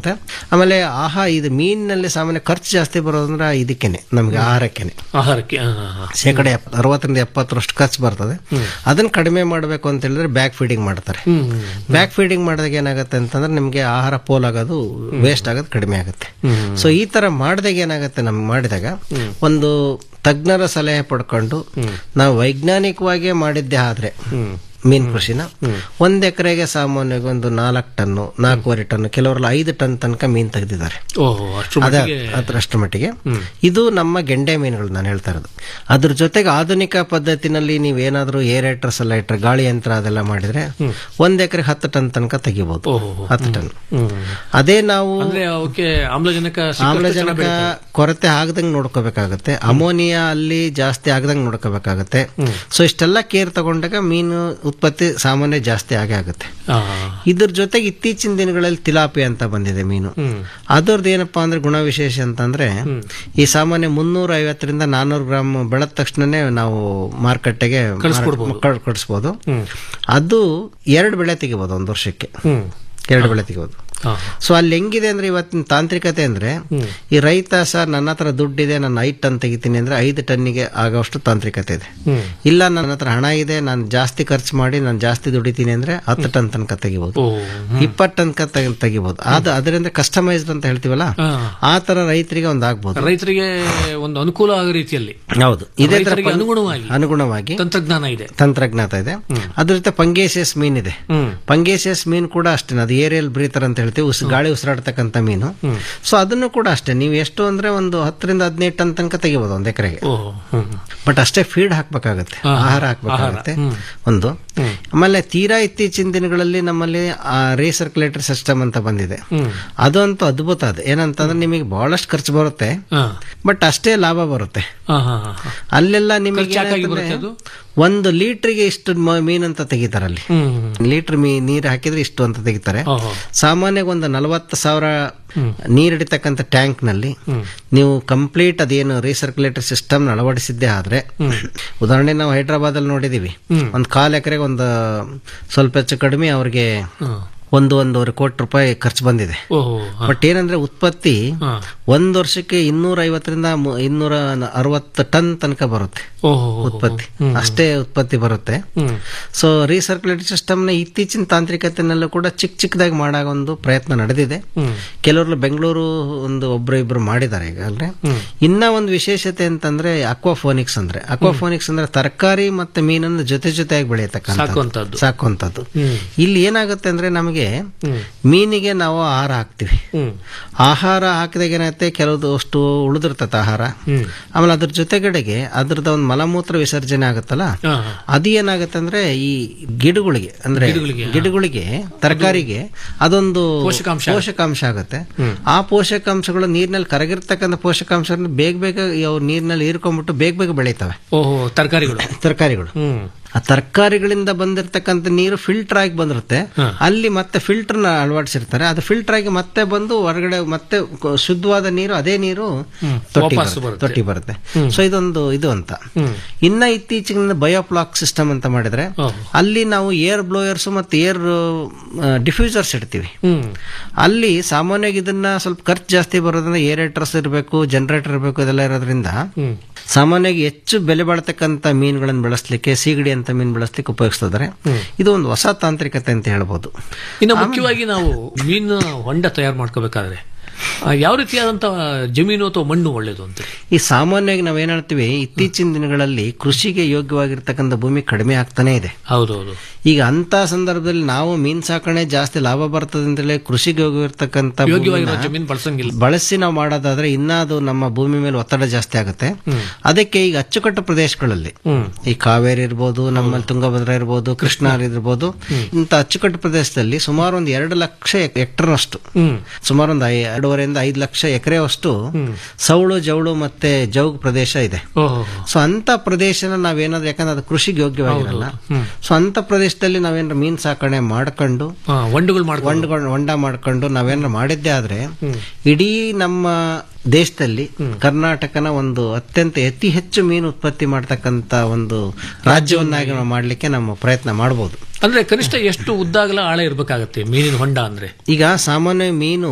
S2: ಬರುತ್ತೆ ಆಮೇಲೆ ಆಹಾ ಇದು ಮೀನಿನಲ್ಲಿ ಸಾಮಾನ್ಯ ಖರ್ಚು ಜಾಸ್ತಿ ಬರೋದಂದ್ರೆ ಇದಕ್ಕೇನೆ ನಮಗೆ ಆಹಾರಕ್ಕೇನೆ
S1: ಆಹಾರಕ್ಕೆ ಹಾ, ಹಾ, ಹಾ.
S2: ಶೇಕಡ ಎಪ್- ಅರವತ್ತರಿಂದ ಎಪ್ಪತ್ತರಷ್ಟು ಖರ್ಚು ಬರ್ತದೆ ಅದನ್ನ ಕಡಿಮೆ ಮಾಡಬೇಕು ಅಂತ ಹೇಳಿದ್ರೆ ಬ್ಯಾಕ್ ಫೀಡಿಂಗ್ ಮಾಡ್ತಾರೆ
S1: ಹ್ಮ್, ಹ್ಮ್,
S2: ಬ್ಯಾಕ್ ಫೀಡಿಂಗ್ ಮಾಡಿದಾಗ ಏನಾಗುತ್ತೆ ಅಂತಂದ್ರೆ ನಿಮಗೆ ಆಹಾರ ಪೋಲಾಗೋದು ವೇಸ್ಟ್ ಆಗೋದು ಕಡಿಮೆ ಆಗುತ್ತೆ
S1: ಹ್ಮ್.
S2: ಸೊ ಈ ತರ ಮಾಡಿದಾಗ ಏನಾಗುತ್ತೆ ನಮ್ಗೆ ಮಾಡಿದಾಗ ಒಂದು ತಜ್ಞರ ಸಲಹೆ ಪಡ್ಕೊಂಡು ನಾವು ವೈಜ್ಞಾನಿಕವಾಗಿ ಮಾಡಿದ್ದೆ ಆದ್ರೆ ಮೀನ್ ಕೃಷಿನ ಒಂದ್ ಎಕರೆಗೆ ಸಾಮಾನ್ಯವಾಗಿ ಒಂದು ನಾಲ್ಕು ಟನ್ನು ನಾಲ್ಕೂವರೆ ಟನ್ ಕೆಲವರೆಲ್ಲ ಐದು ಟನ್ ತನಕ ಮೀನ್ ತೆಗೆದಿದ್ದಾರೆ
S1: ಓಹೋ ಅಷ್ಟು
S2: ಅದ
S1: ಮಟ್ಟಿಗೆ
S2: ಅದ್ರ ಅಷ್ಟು ಮಟ್ಟಿಗೆ ಇದು ನಮ್ಮ ಗೆಂಡೆ ಮೀನುಗಳು ನಾನು ಹೇಳ್ತಾ ಇರೋದು ಅದ್ರ ಜೊತೆಗೆ ಆಧುನಿಕ ಪದ್ಧತಿನಲ್ಲಿ ನೀವೇನಾದ್ರೂ ಏರೇಟರ್ಸ್ ಎಲ್ಲ ಇಟ್ಟರೆ ಗಾಳಿ ಯಂತ್ರ ಅದೆಲ್ಲ ಮಾಡಿದ್ರೆ ಒಂದ್ ಎಕರೆ ಹತ್ತು ಟನ್ ತನಕ ತೆಗಿಬಹುದು ಹತ್ತು ಟನ್
S1: ಹ್ಮ್.
S2: ಅದೇ ನಾವು
S1: ಅಂದ್ರೆ ಅವಕ್ಕೆ ಆಮ್ಲಜನಕ ಸಿಕ್ಕಷ್ಟು
S2: ಆಮ್ಲಜನಕ
S1: ಚೆನ್ನಾಗ್ ಬೆಳೀತವೆ.
S2: ಕೊರತೆ ಆಗದಂಗೆ ನೋಡ್ಕೋಬೇಕಾಗತ್ತೆ ಅಮೋನಿಯಾ ಅಲ್ಲಿ ಜಾಸ್ತಿ ಆಗದಂಗೆ ನೋಡ್ಕೋಬೇಕಾಗತ್ತೆ ಸೊ ಇಷ್ಟೆಲ್ಲ ಕೇರ್ ತಗೊಂಡಾಗ ಮೀನು ಉತ್ಪತ್ತಿ ಸಾಮಾನ್ಯ ಜಾಸ್ತಿ ಆಗೇ ಆಗುತ್ತೆ
S1: ಆ,
S2: ಇದ್ರ ಜೊತೆಗೆ ಇತ್ತೀಚಿನ ದಿನಗಳಲ್ಲಿ ತಿಲಾಪಿ ಅಂತ ಬಂದಿದೆ ಮೀನು ಅದರದ್ದು ಏನಪ್ಪಾ ಅಂದ್ರೆ ಗುಣ ವಿಶೇಷ ಅಂತಂದ್ರೆ ಈ ಸಾಮಾನ್ಯ ಮುನ್ನೂರ ಐವತ್ತರಿಂದ ನಾನ್ನೂರು ಗ್ರಾಮ್ ಬೆಳೆದ ತಕ್ಷಣನೇ ನಾವು ಮಾರ್ಕೆಟ್ಗೆ
S1: ಕಳಿಸ್ಕೊಡ್ಬೋದು.
S2: ಕಳಿಸ್ಬೋದು ಅದು ಎರಡು ಬೆಳೆ ತೆಗಿಬೋದು ಒಂದು ವರ್ಷಕ್ಕೆ
S1: ಹ್ಮ್.
S2: ಎರಡು ಬೆಳೆ ತೆಗಿಬೋದು
S1: ಹಾ.
S2: ಸೊ ಅಲ್ಲಿ ಹೆಂಗಿದೆ ಅಂದ್ರೆ ಇವತ್ತಿನ ತಾಂತ್ರಿಕತೆ ಅಂದ್ರೆ ಈ ರೈತ ಸರ್ ನನ್ನ ಹತ್ರ ದುಡ್ಡಿದೆ ನಾನು ಐದು ಟನ್ ತೆಗಿತೀನಿ ಅಂದ್ರೆ ಐದು ಟನ್ನಿಗೆ ಆಗೋಷ್ಟು ತಾಂತ್ರಿಕತೆ ಇದೆ
S1: ಹ್ಮ್.
S2: ಇಲ್ಲ ನನ್ನ ಹತ್ರ ಹಣ ಇದೆ ನಾನು ಜಾಸ್ತಿ ಖರ್ಚು ಮಾಡಿ ನಾನು ಜಾಸ್ತಿ ದುಡಿತೀನಿ ಅಂದ್ರೆ ಹತ್ತು ಟನ್ ತನಕ ತೆಗಿಬಹುದು
S1: ಓ,
S2: ಇಪ್ಪತ್ತು ಟನ್ಕ ತೆಗಿ- ತೆಗಿಬಹುದು ಅದು ಅದರಿಂದ ಕಸ್ಟಮೈಸ್ಡ್ ಅಂತ ಹೇಳ್ತೀವಲ್ಲ
S1: ಹಾ.
S2: ಆ ತರ ರೈತರಿಗೆ ಒಂದು ಆಗ್ಬೋದು
S1: ರೈತರಿಗೆ ಒಂದು ಅನುಕೂಲ ಆಗೋ ರೀತಿಯಲ್ಲಿ
S2: ಹೌದು ಇದೇ ತರ
S1: ರೈತರಿಗೆ
S2: ಪಂ-
S1: ಅನುಗುಣವಾಗಿ
S2: ಅನುಗುಣವಾಗಿ
S1: ತಂತ್ರಜ್ಞಾನ ಇದೆ
S2: ತಂತ್ರಜ್ಞಾತ ಇದೆ ಅದ್ರ ಜೊತೆ ಪಂಗೇಸಿಯಸ್ ಮೀನ್ ಇದೆ
S1: ಹ್ಮ್.
S2: ಪಂಗೇಸಿಯಸ್ ಮೀನ್ ಕೂಡ ಅಷ್ಟೇ ಅದು ಏರಿಯಲ್ ಬ್ರೀತರ್ ಅಂತ ಹೇಳ್ತೀವಿ ಉಸ್ ಗಾಳಿ ಉಸಿರಾಡ್ತಕ್ಕಂಥ ಮೀನು ಸೊ ಅದನ್ನು ಕೂಡ ಅಷ್ಟೇ ನೀವು ಎಷ್ಟು ಅಂದ್ರೆ ಒಂದು ಹತ್ತರಿಂದ ಹದಿನೈದು ಟನ್ ತನಕ ತೆಗಿಬಹುದು ಒಂದು ಎಕರೆಗೆ
S1: ಓಹೋ ಹ್ಮ್.
S2: ಬಟ್ ಅಷ್ಟೇ ಫೀಡ್ ಹಾಕ್ಬೇಕಾಗತ್ತೆ
S1: ಹಾ,
S2: ಆಹಾರ ಹಾಕ್ಬೇಕಾಗತ್ತೆ
S1: ಆಹಾರ. ಹ್ಮ್.
S2: ಒಂದು ಆಮೇಲೆ ತೀರಾ ಇತ್ತೀಚಿನ ದಿನಗಳಲ್ಲಿ ನಮ್ಮಲ್ಲಿ ರೀಸರ್ಕ್ಯುಲೇಟರ್ ಸಿಸ್ಟಮ್ ಅಂತ ಬಂದಿದೆ
S1: ಹ್ಮ್.
S2: ಅದಂತೂ ಅದ್ಭುತ ಅದು ಏನಂತಂದ್ರೆ ನಿಮಗೆ ಬಹಳಷ್ಟು ಖರ್ಚು ಬರುತ್ತೆ
S1: ಹಾ.
S2: ಬಟ್ ಅಷ್ಟೇ ಲಾಭ ಬರುತ್ತೆ
S1: ಹಾ, ಹಾ, ಹಾ, ಹಾ.
S2: ಅಲ್ಲೆಲ್ಲ ನಿಮಗೆ
S1: ಖರ್ಚು ಯಾಕಾಗಿ
S2: ಏನಾಗ್ತದೆ,
S1: ಬರುತ್ತೆ ಅದು?
S2: ಒಂದು ಲೀಟ್ರಿಗೆ ಇಷ್ಟು ಮ- ಮೀನಂತ ತೆಗಿತಾರೆ ಅಲ್ಲಿ
S1: ಹ್ಮ್.
S2: ಲೀಟರ್ ಮೀ ನೀರು ಹಾಕಿದ್ರೆ ಇಷ್ಟು ಅಂತ ತೆಗಿತಾರೆ
S1: ಓಹೋ.
S2: ಸಾಮಾನ್ಯವಾಗಿ ಒಂದು ನಲವತ್ತು ಸಾವಿರ ನೀರಿಡಿತಕ್ಕಂಥ ಟ್ಯಾಂಕ್ ನಲ್ಲಿ ನೀವು ಕಂಪ್ಲೀಟ್ ಅದೇನು ರೀಸರ್ಕ್ಯುಲೇಟರ್ ಸಿಸ್ಟಮ್ ಅಳವಡಿಸಿದ್ದೇ ಆದ್ರೆ ಉದಾಹರಣೆ ನಾವು ಹೈದರಾಬಾದ್ ಅಲ್ಲಿ ನೋಡಿದೀವಿ ಒಂದು ಕಾಲ್ ಎಕರೆಗೆ ಒಂದು ಸ್ವಲ್ಪ ಹೆಚ್ಚು ಕಡಿಮೆ ಅವ್ರಿಗೆ ಒಂದು ಒಂದೂವರೆ ಕೋಟಿ ರೂಪಾಯಿ ಖರ್ಚು ಬಂದಿದೆ
S1: ಓಹೋ ಹಾ.
S2: ಬಟ್ ಏನಂದ್ರೆ ಉತ್ಪತ್ತಿ
S1: ಹಾ.
S2: ಒಂದ್ ವರ್ಷಕ್ಕೆ ಇನ್ನೂರ ಐವತ್ತರಿಂದ ಮು- ಇನ್ನೂರ ಅರವತ್ತು ಟನ್ ತನಕ ಬರುತ್ತೆ
S1: ಓಹೋ
S2: ಉತ್ಪತ್ತಿ ಅಷ್ಟೇ ಉತ್ಪತ್ತಿ ಬರುತ್ತೆ
S1: ಹ್ಮ್.
S2: ಸೊ ರೀಸರ್ಕ್ಯುಲೇಟರ್ ಸಿಸ್ಟಮ್ನ ಇತ್ತೀಚಿನ ತಾಂತ್ರಿಕತೆನಲ್ಲೂ ಕೂಡ ಚಿಕ್ಕ ಚಿಕ್ಕದಾಗಿ ಮಾಡೋ ಒಂದು ಪ್ರಯತ್ನ ನಡೆದಿದೆ
S1: ಹ್ಮ್.
S2: ಕೆಲವರು ಬೆಂಗಳೂರು ಒಂದು ಒಬ್ರು ಇಬ್ರು ಮಾಡಿದ್ದಾರೆ ಈಗಾಗಲೇ ಇನ್ನ ಒಂದು ವಿಶೇಷತೆ ಅಂತಂದ್ರೆ ಅಕ್ವಾಫೋನಿಕ್ಸ್ ಅಂದ್ರೆ ಅಕ್ವಾಫೋನಿಕ್ಸ್ ಅಂದ್ರೆ ತರಕಾರಿ ಮತ್ತೆ ಮೀನನ್ನು ಜೊತೆ ಜೊತೆಯಾಗಿ ಬೆಳೆಯತಕ್ಕಂಥ
S1: ಸಾಕುವಂತದ್ದು.
S2: ಸಾಕುವಂಥದ್ದು
S1: ಹ್ಮ್.
S2: ಇಲ್ಲಿ ಏನಾಗುತ್ತೆ ಅಂದ್ರೆ ನಮಗೆ
S1: ಹ್ಮ್.
S2: ಮೀನಿಗೆ ನಾವು ಆಹಾರ ಹಾಕ್ತಿವಿ
S1: ಹ್ಮ್.
S2: ಆಹಾರ ಹಾಕಿದಾಗ ಏನಾಗುತ್ತೆ ಕೆಲವುದು ಅಷ್ಟು ಉಳಿದಿರ್ತದೆ ಆಹಾರ
S1: ಹ್ಮ್.
S2: ಆಮೇಲೆ ಅದ್ರ ಜೊತೆಗಡೆಗೆ ಅದ್ರದ್ದು ಒಂದು ಮಲಮೂತ್ರ ವಿಸರ್ಜನೆ ಆಗುತ್ತಲ್ಲ
S1: ಹಾ, ಹಾ.
S2: ಅದು ಏನಾಗುತ್ತೆ ಅಂದ್ರೆ ಈ ಗಿಡಗಳಿಗೆ ಅಂದ್ರೆ
S1: ಗಿಡಗಳಿಗೆ, ಹಾ.
S2: ಗಿಡಗಳಿಗೆ ತರಕಾರಿಗೆ ಅದೊಂದು
S1: ಪೋಷಕಾಂಶ
S2: ಪೋಷಕಾಂಶ ಆಗುತ್ತೆ ಆ ಪೋಷಕಾಂಶಗಳು ನೀರಿನಲ್ಲಿ ಕರಗಿರ್ತಕ್ಕಂಥ ಪೋಷಕಾಂಶ ಬೇಗ ಬೇಗ ಅವು ನೀರಿನಲ್ಲಿ ಹೀರ್ಕೊಂಡ್ಬಿಟ್ಟು ಬೇಗ ಬೇಗ ಬೆಳೀತವೆ
S1: ಓಹೋ ತರಕಾರಿಗಳು
S2: ತರಕಾರಿಗಳು
S1: ಹ್ಮ್
S2: ಆ ತರಕಾರಿಗಳಿಂದ ಬಂದಿರತಕ್ಕಂಥ ನೀರು ಫಿಲ್ಟರ್ ಆಗಿ ಬಂದಿರುತ್ತೆ ಅಲ್ಲಿ ಮತ್ತೆ ಫಿಲ್ಟರ್ ನ ಅಳವಡಿಸಿರ್ತಾರೆ ಅದು ಫಿಲ್ಟರ್ ಆಗಿ ಮತ್ತೆ ಬಂದು ಹೊರಗಡೆ ಮತ್ತೆ ಕ- ಶುದ್ಧವಾದ ನೀರು ಅದೇ ನೀರು ತೊಟ್ಟಿಗೆ
S1: ವಾಪಸ್ಸು
S2: ಬರುತ್ತೆ.
S1: ಬರುತ್ತೆ.
S2: ತೊಟ್ಟಿ ಬರುತ್ತೆ ಸೊ ಇದೊಂದು ಇದು ಅಂತ ಇನ್ನ ಇತ್ತೀಚೆಗಿನ ಬಯೋಪ್ಲಾಕ್ ಸಿಸ್ಟಮ್ ಅಂತ ಮಾಡಿದ್ರೆ ಅಲ್ಲಿ ನಾವು ಏರ್ ಬ್ಲೋಯರ್ಸ್ ಮತ್ತೆ ಏರ್ ಡಿಫ್ಯೂಸರ್ಸ್ ಇಡ್ತೀವಿ
S1: ಹ್ಮ್
S2: ಅಲ್ಲಿ ಸಾಮಾನ್ಯವಾಗಿ ಇದನ್ನ ಸ್ವಲ್ಪ ಖರ್ಚು ಜಾಸ್ತಿ ಬರೋದ್ರಿಂದ ಏರೇಟರ್ಸ್ ಇರಬೇಕು ಜನರೇಟರ್ ಇರಬೇಕು ಇದೆಲ್ಲ ಇರೋದ್ರಿಂದ ಸಾಮಾನ್ಯವಾಗಿ ಹೆಚ್ಚು ಬೆಲೆ ಬಾಳ್ತಕ್ಕಂಥ ಮೀನುಗಳನ್ನು ಬೆಳೆಸಲಿಕ್ಕೆ ಸೀಗಡಿ ಅಂತ ಮೀನು ಬೆಳೆಸಲಿಕ್ಕೆ ಉಪಯೋಗಿಸ್ತಿದ್ದಾರೆ ಇದು ಒಂದು ಹೊಸ ತಾಂತ್ರಿಕತೆ ಅಂತ ಹೇಳ್ಬೋದು
S1: ಇನ್ನು ಮುಖ್ಯವಾಗಿ ನಾವು ಮೀನು ಹೊಂಡ ತಯಾರು ಮಾಡ್ಕೋಬೇಕಾದ್ರೆ ಆ, ಯಾವ ರೀತಿಯಾದಂತ ಜಮೀನು ಅಥವಾ ಮಣ್ಣು ಒಳ್ಳೇದು ಅಂತ
S2: ಈ ಸಾಮಾನ್ಯವಾಗಿ ನಾವೇನ್ ಹೇಳ್ತೀವಿ ಇತ್ತೀಚಿನ ದಿನಗಳಲ್ಲಿ ಕೃಷಿಗೆ ಯೋಗ್ಯವಾಗಿರ್ತಕ್ಕಂಥ ಭೂಮಿ ಕಡಿಮೆ ಆಗ್ತಾನೆ ಇದೆ
S1: ಹೌದೌದು
S2: ಈಗ ಅಂತ ಸಂದರ್ಭದಲ್ಲಿ ನಾವು ಮೀನ್ ಸಾಕಣೆ ಜಾಸ್ತಿ ಲಾಭ ಬರ್ತದೆ ಅಂತೇಳಿ ಕೃಷಿಗೆ ಯೋಗ್ಯವಿರ್ತಕ್ಕಂಥ
S1: ಯೋಗ್ಯವಾಗಿರೋ
S2: ಭೂಮಿನ
S1: ಜಮೀನು ಬಳಸಂಗಿಲ್ಲ
S2: ಬಳಸಿ ನಾವು ಮಾಡೋದಾದ್ರೆ ಇನ್ನ ಅದು ನಮ್ಮ ಭೂಮಿ ಮೇಲೆ ಒತ್ತಡ ಜಾಸ್ತಿ ಆಗುತ್ತೆ ಅದಕ್ಕೆ ಈಗ ಅಚ್ಚುಕಟ್ಟು ಪ್ರದೇಶಗಳಲ್ಲಿ ಈ ಕಾವೇರಿ ಇರ್ಬೋದು ನಮ್ಮಲ್ಲಿ ತುಂಗಭದ್ರಾ ಇರ್ಬೋದು ಕೃಷ್ಣ ಇರ್ಬೋದು ಇಂಥ ಅಚ್ಚುಕಟ್ಟು ಪ್ರದೇಶದಲ್ಲಿ ಸುಮಾರು ಒಂದು ಎರಡು ಲಕ್ಷ ಹೆಕ್ಟರ್ ಅಷ್ಟು ಸುಮಾರು ಒಂದು ಐ- ಎರಡೂವರೆಯಿಂದ ಐದು ಲಕ್ಷ ಎಕರೆ ಅಷ್ಟು ಸೌಳು ಜೌಳು ಮತ್ತೆ ಜೌಗ್ ಪ್ರದೇಶ ಇದೆ
S1: ಓಹೋ
S2: ಸೊ ಅಂತ ಪ್ರದೇಶನ ನಾವೇನಾದ್ರು ಯಾಕಂದ್ರೆ ಅದು ಕೃಷಿಗೆ ಯೋಗ್ಯವಾಗಿರಲ್ಲ ಸೊ ಅಂತ ಪ್ರದೇಶದಲ್ಲಿ ನಾವೇನಾದ್ರು ಮೀನ್ ಸಾಕಣೆ ಮಾಡ್ಕೊಂಡು
S1: ಹಾ, ಹೊಂಡಗಳು ಮಾಡ್ಕೊಂಡು
S2: ಹೊಂಡಗಳು ಹೊಂಡ ಮಾಡ್ಕೊಂಡು ನಾವೇನಾದ್ರು ಮಾಡಿದ್ದೆ ಆದ್ರೆ ಇಡೀ ನಮ್ಮ ದೇಶದಲ್ಲಿ ಕರ್ನಾಟಕನ ಒಂದು ಅತ್ಯಂತ ಅತಿ ಹೆಚ್ಚು ಮೀನು ಉತ್ಪತ್ತಿ ಮಾಡ್ತಕ್ಕಂತ ಒಂದು ರಾಜ್ಯವನ್ನಾಗಿ ನಾವು ಮಾಡ್ಲಿಕ್ಕೆ ನಮ್ಮ ಪ್ರಯತ್ನ ಮಾಡಬಹುದು
S1: ಅಂದ್ರೆ ಕನಿಷ್ಠ ಎಷ್ಟು ಉದ್ದಾಗಲ ಆಳ ಇರ್ಬೇಕಾಗತ್ತೆ ಮೀನಿನ ಹೊಂಡ ಅಂದ್ರೆ
S2: ಈಗ ಸಾಮಾನ್ಯ ಮೀನು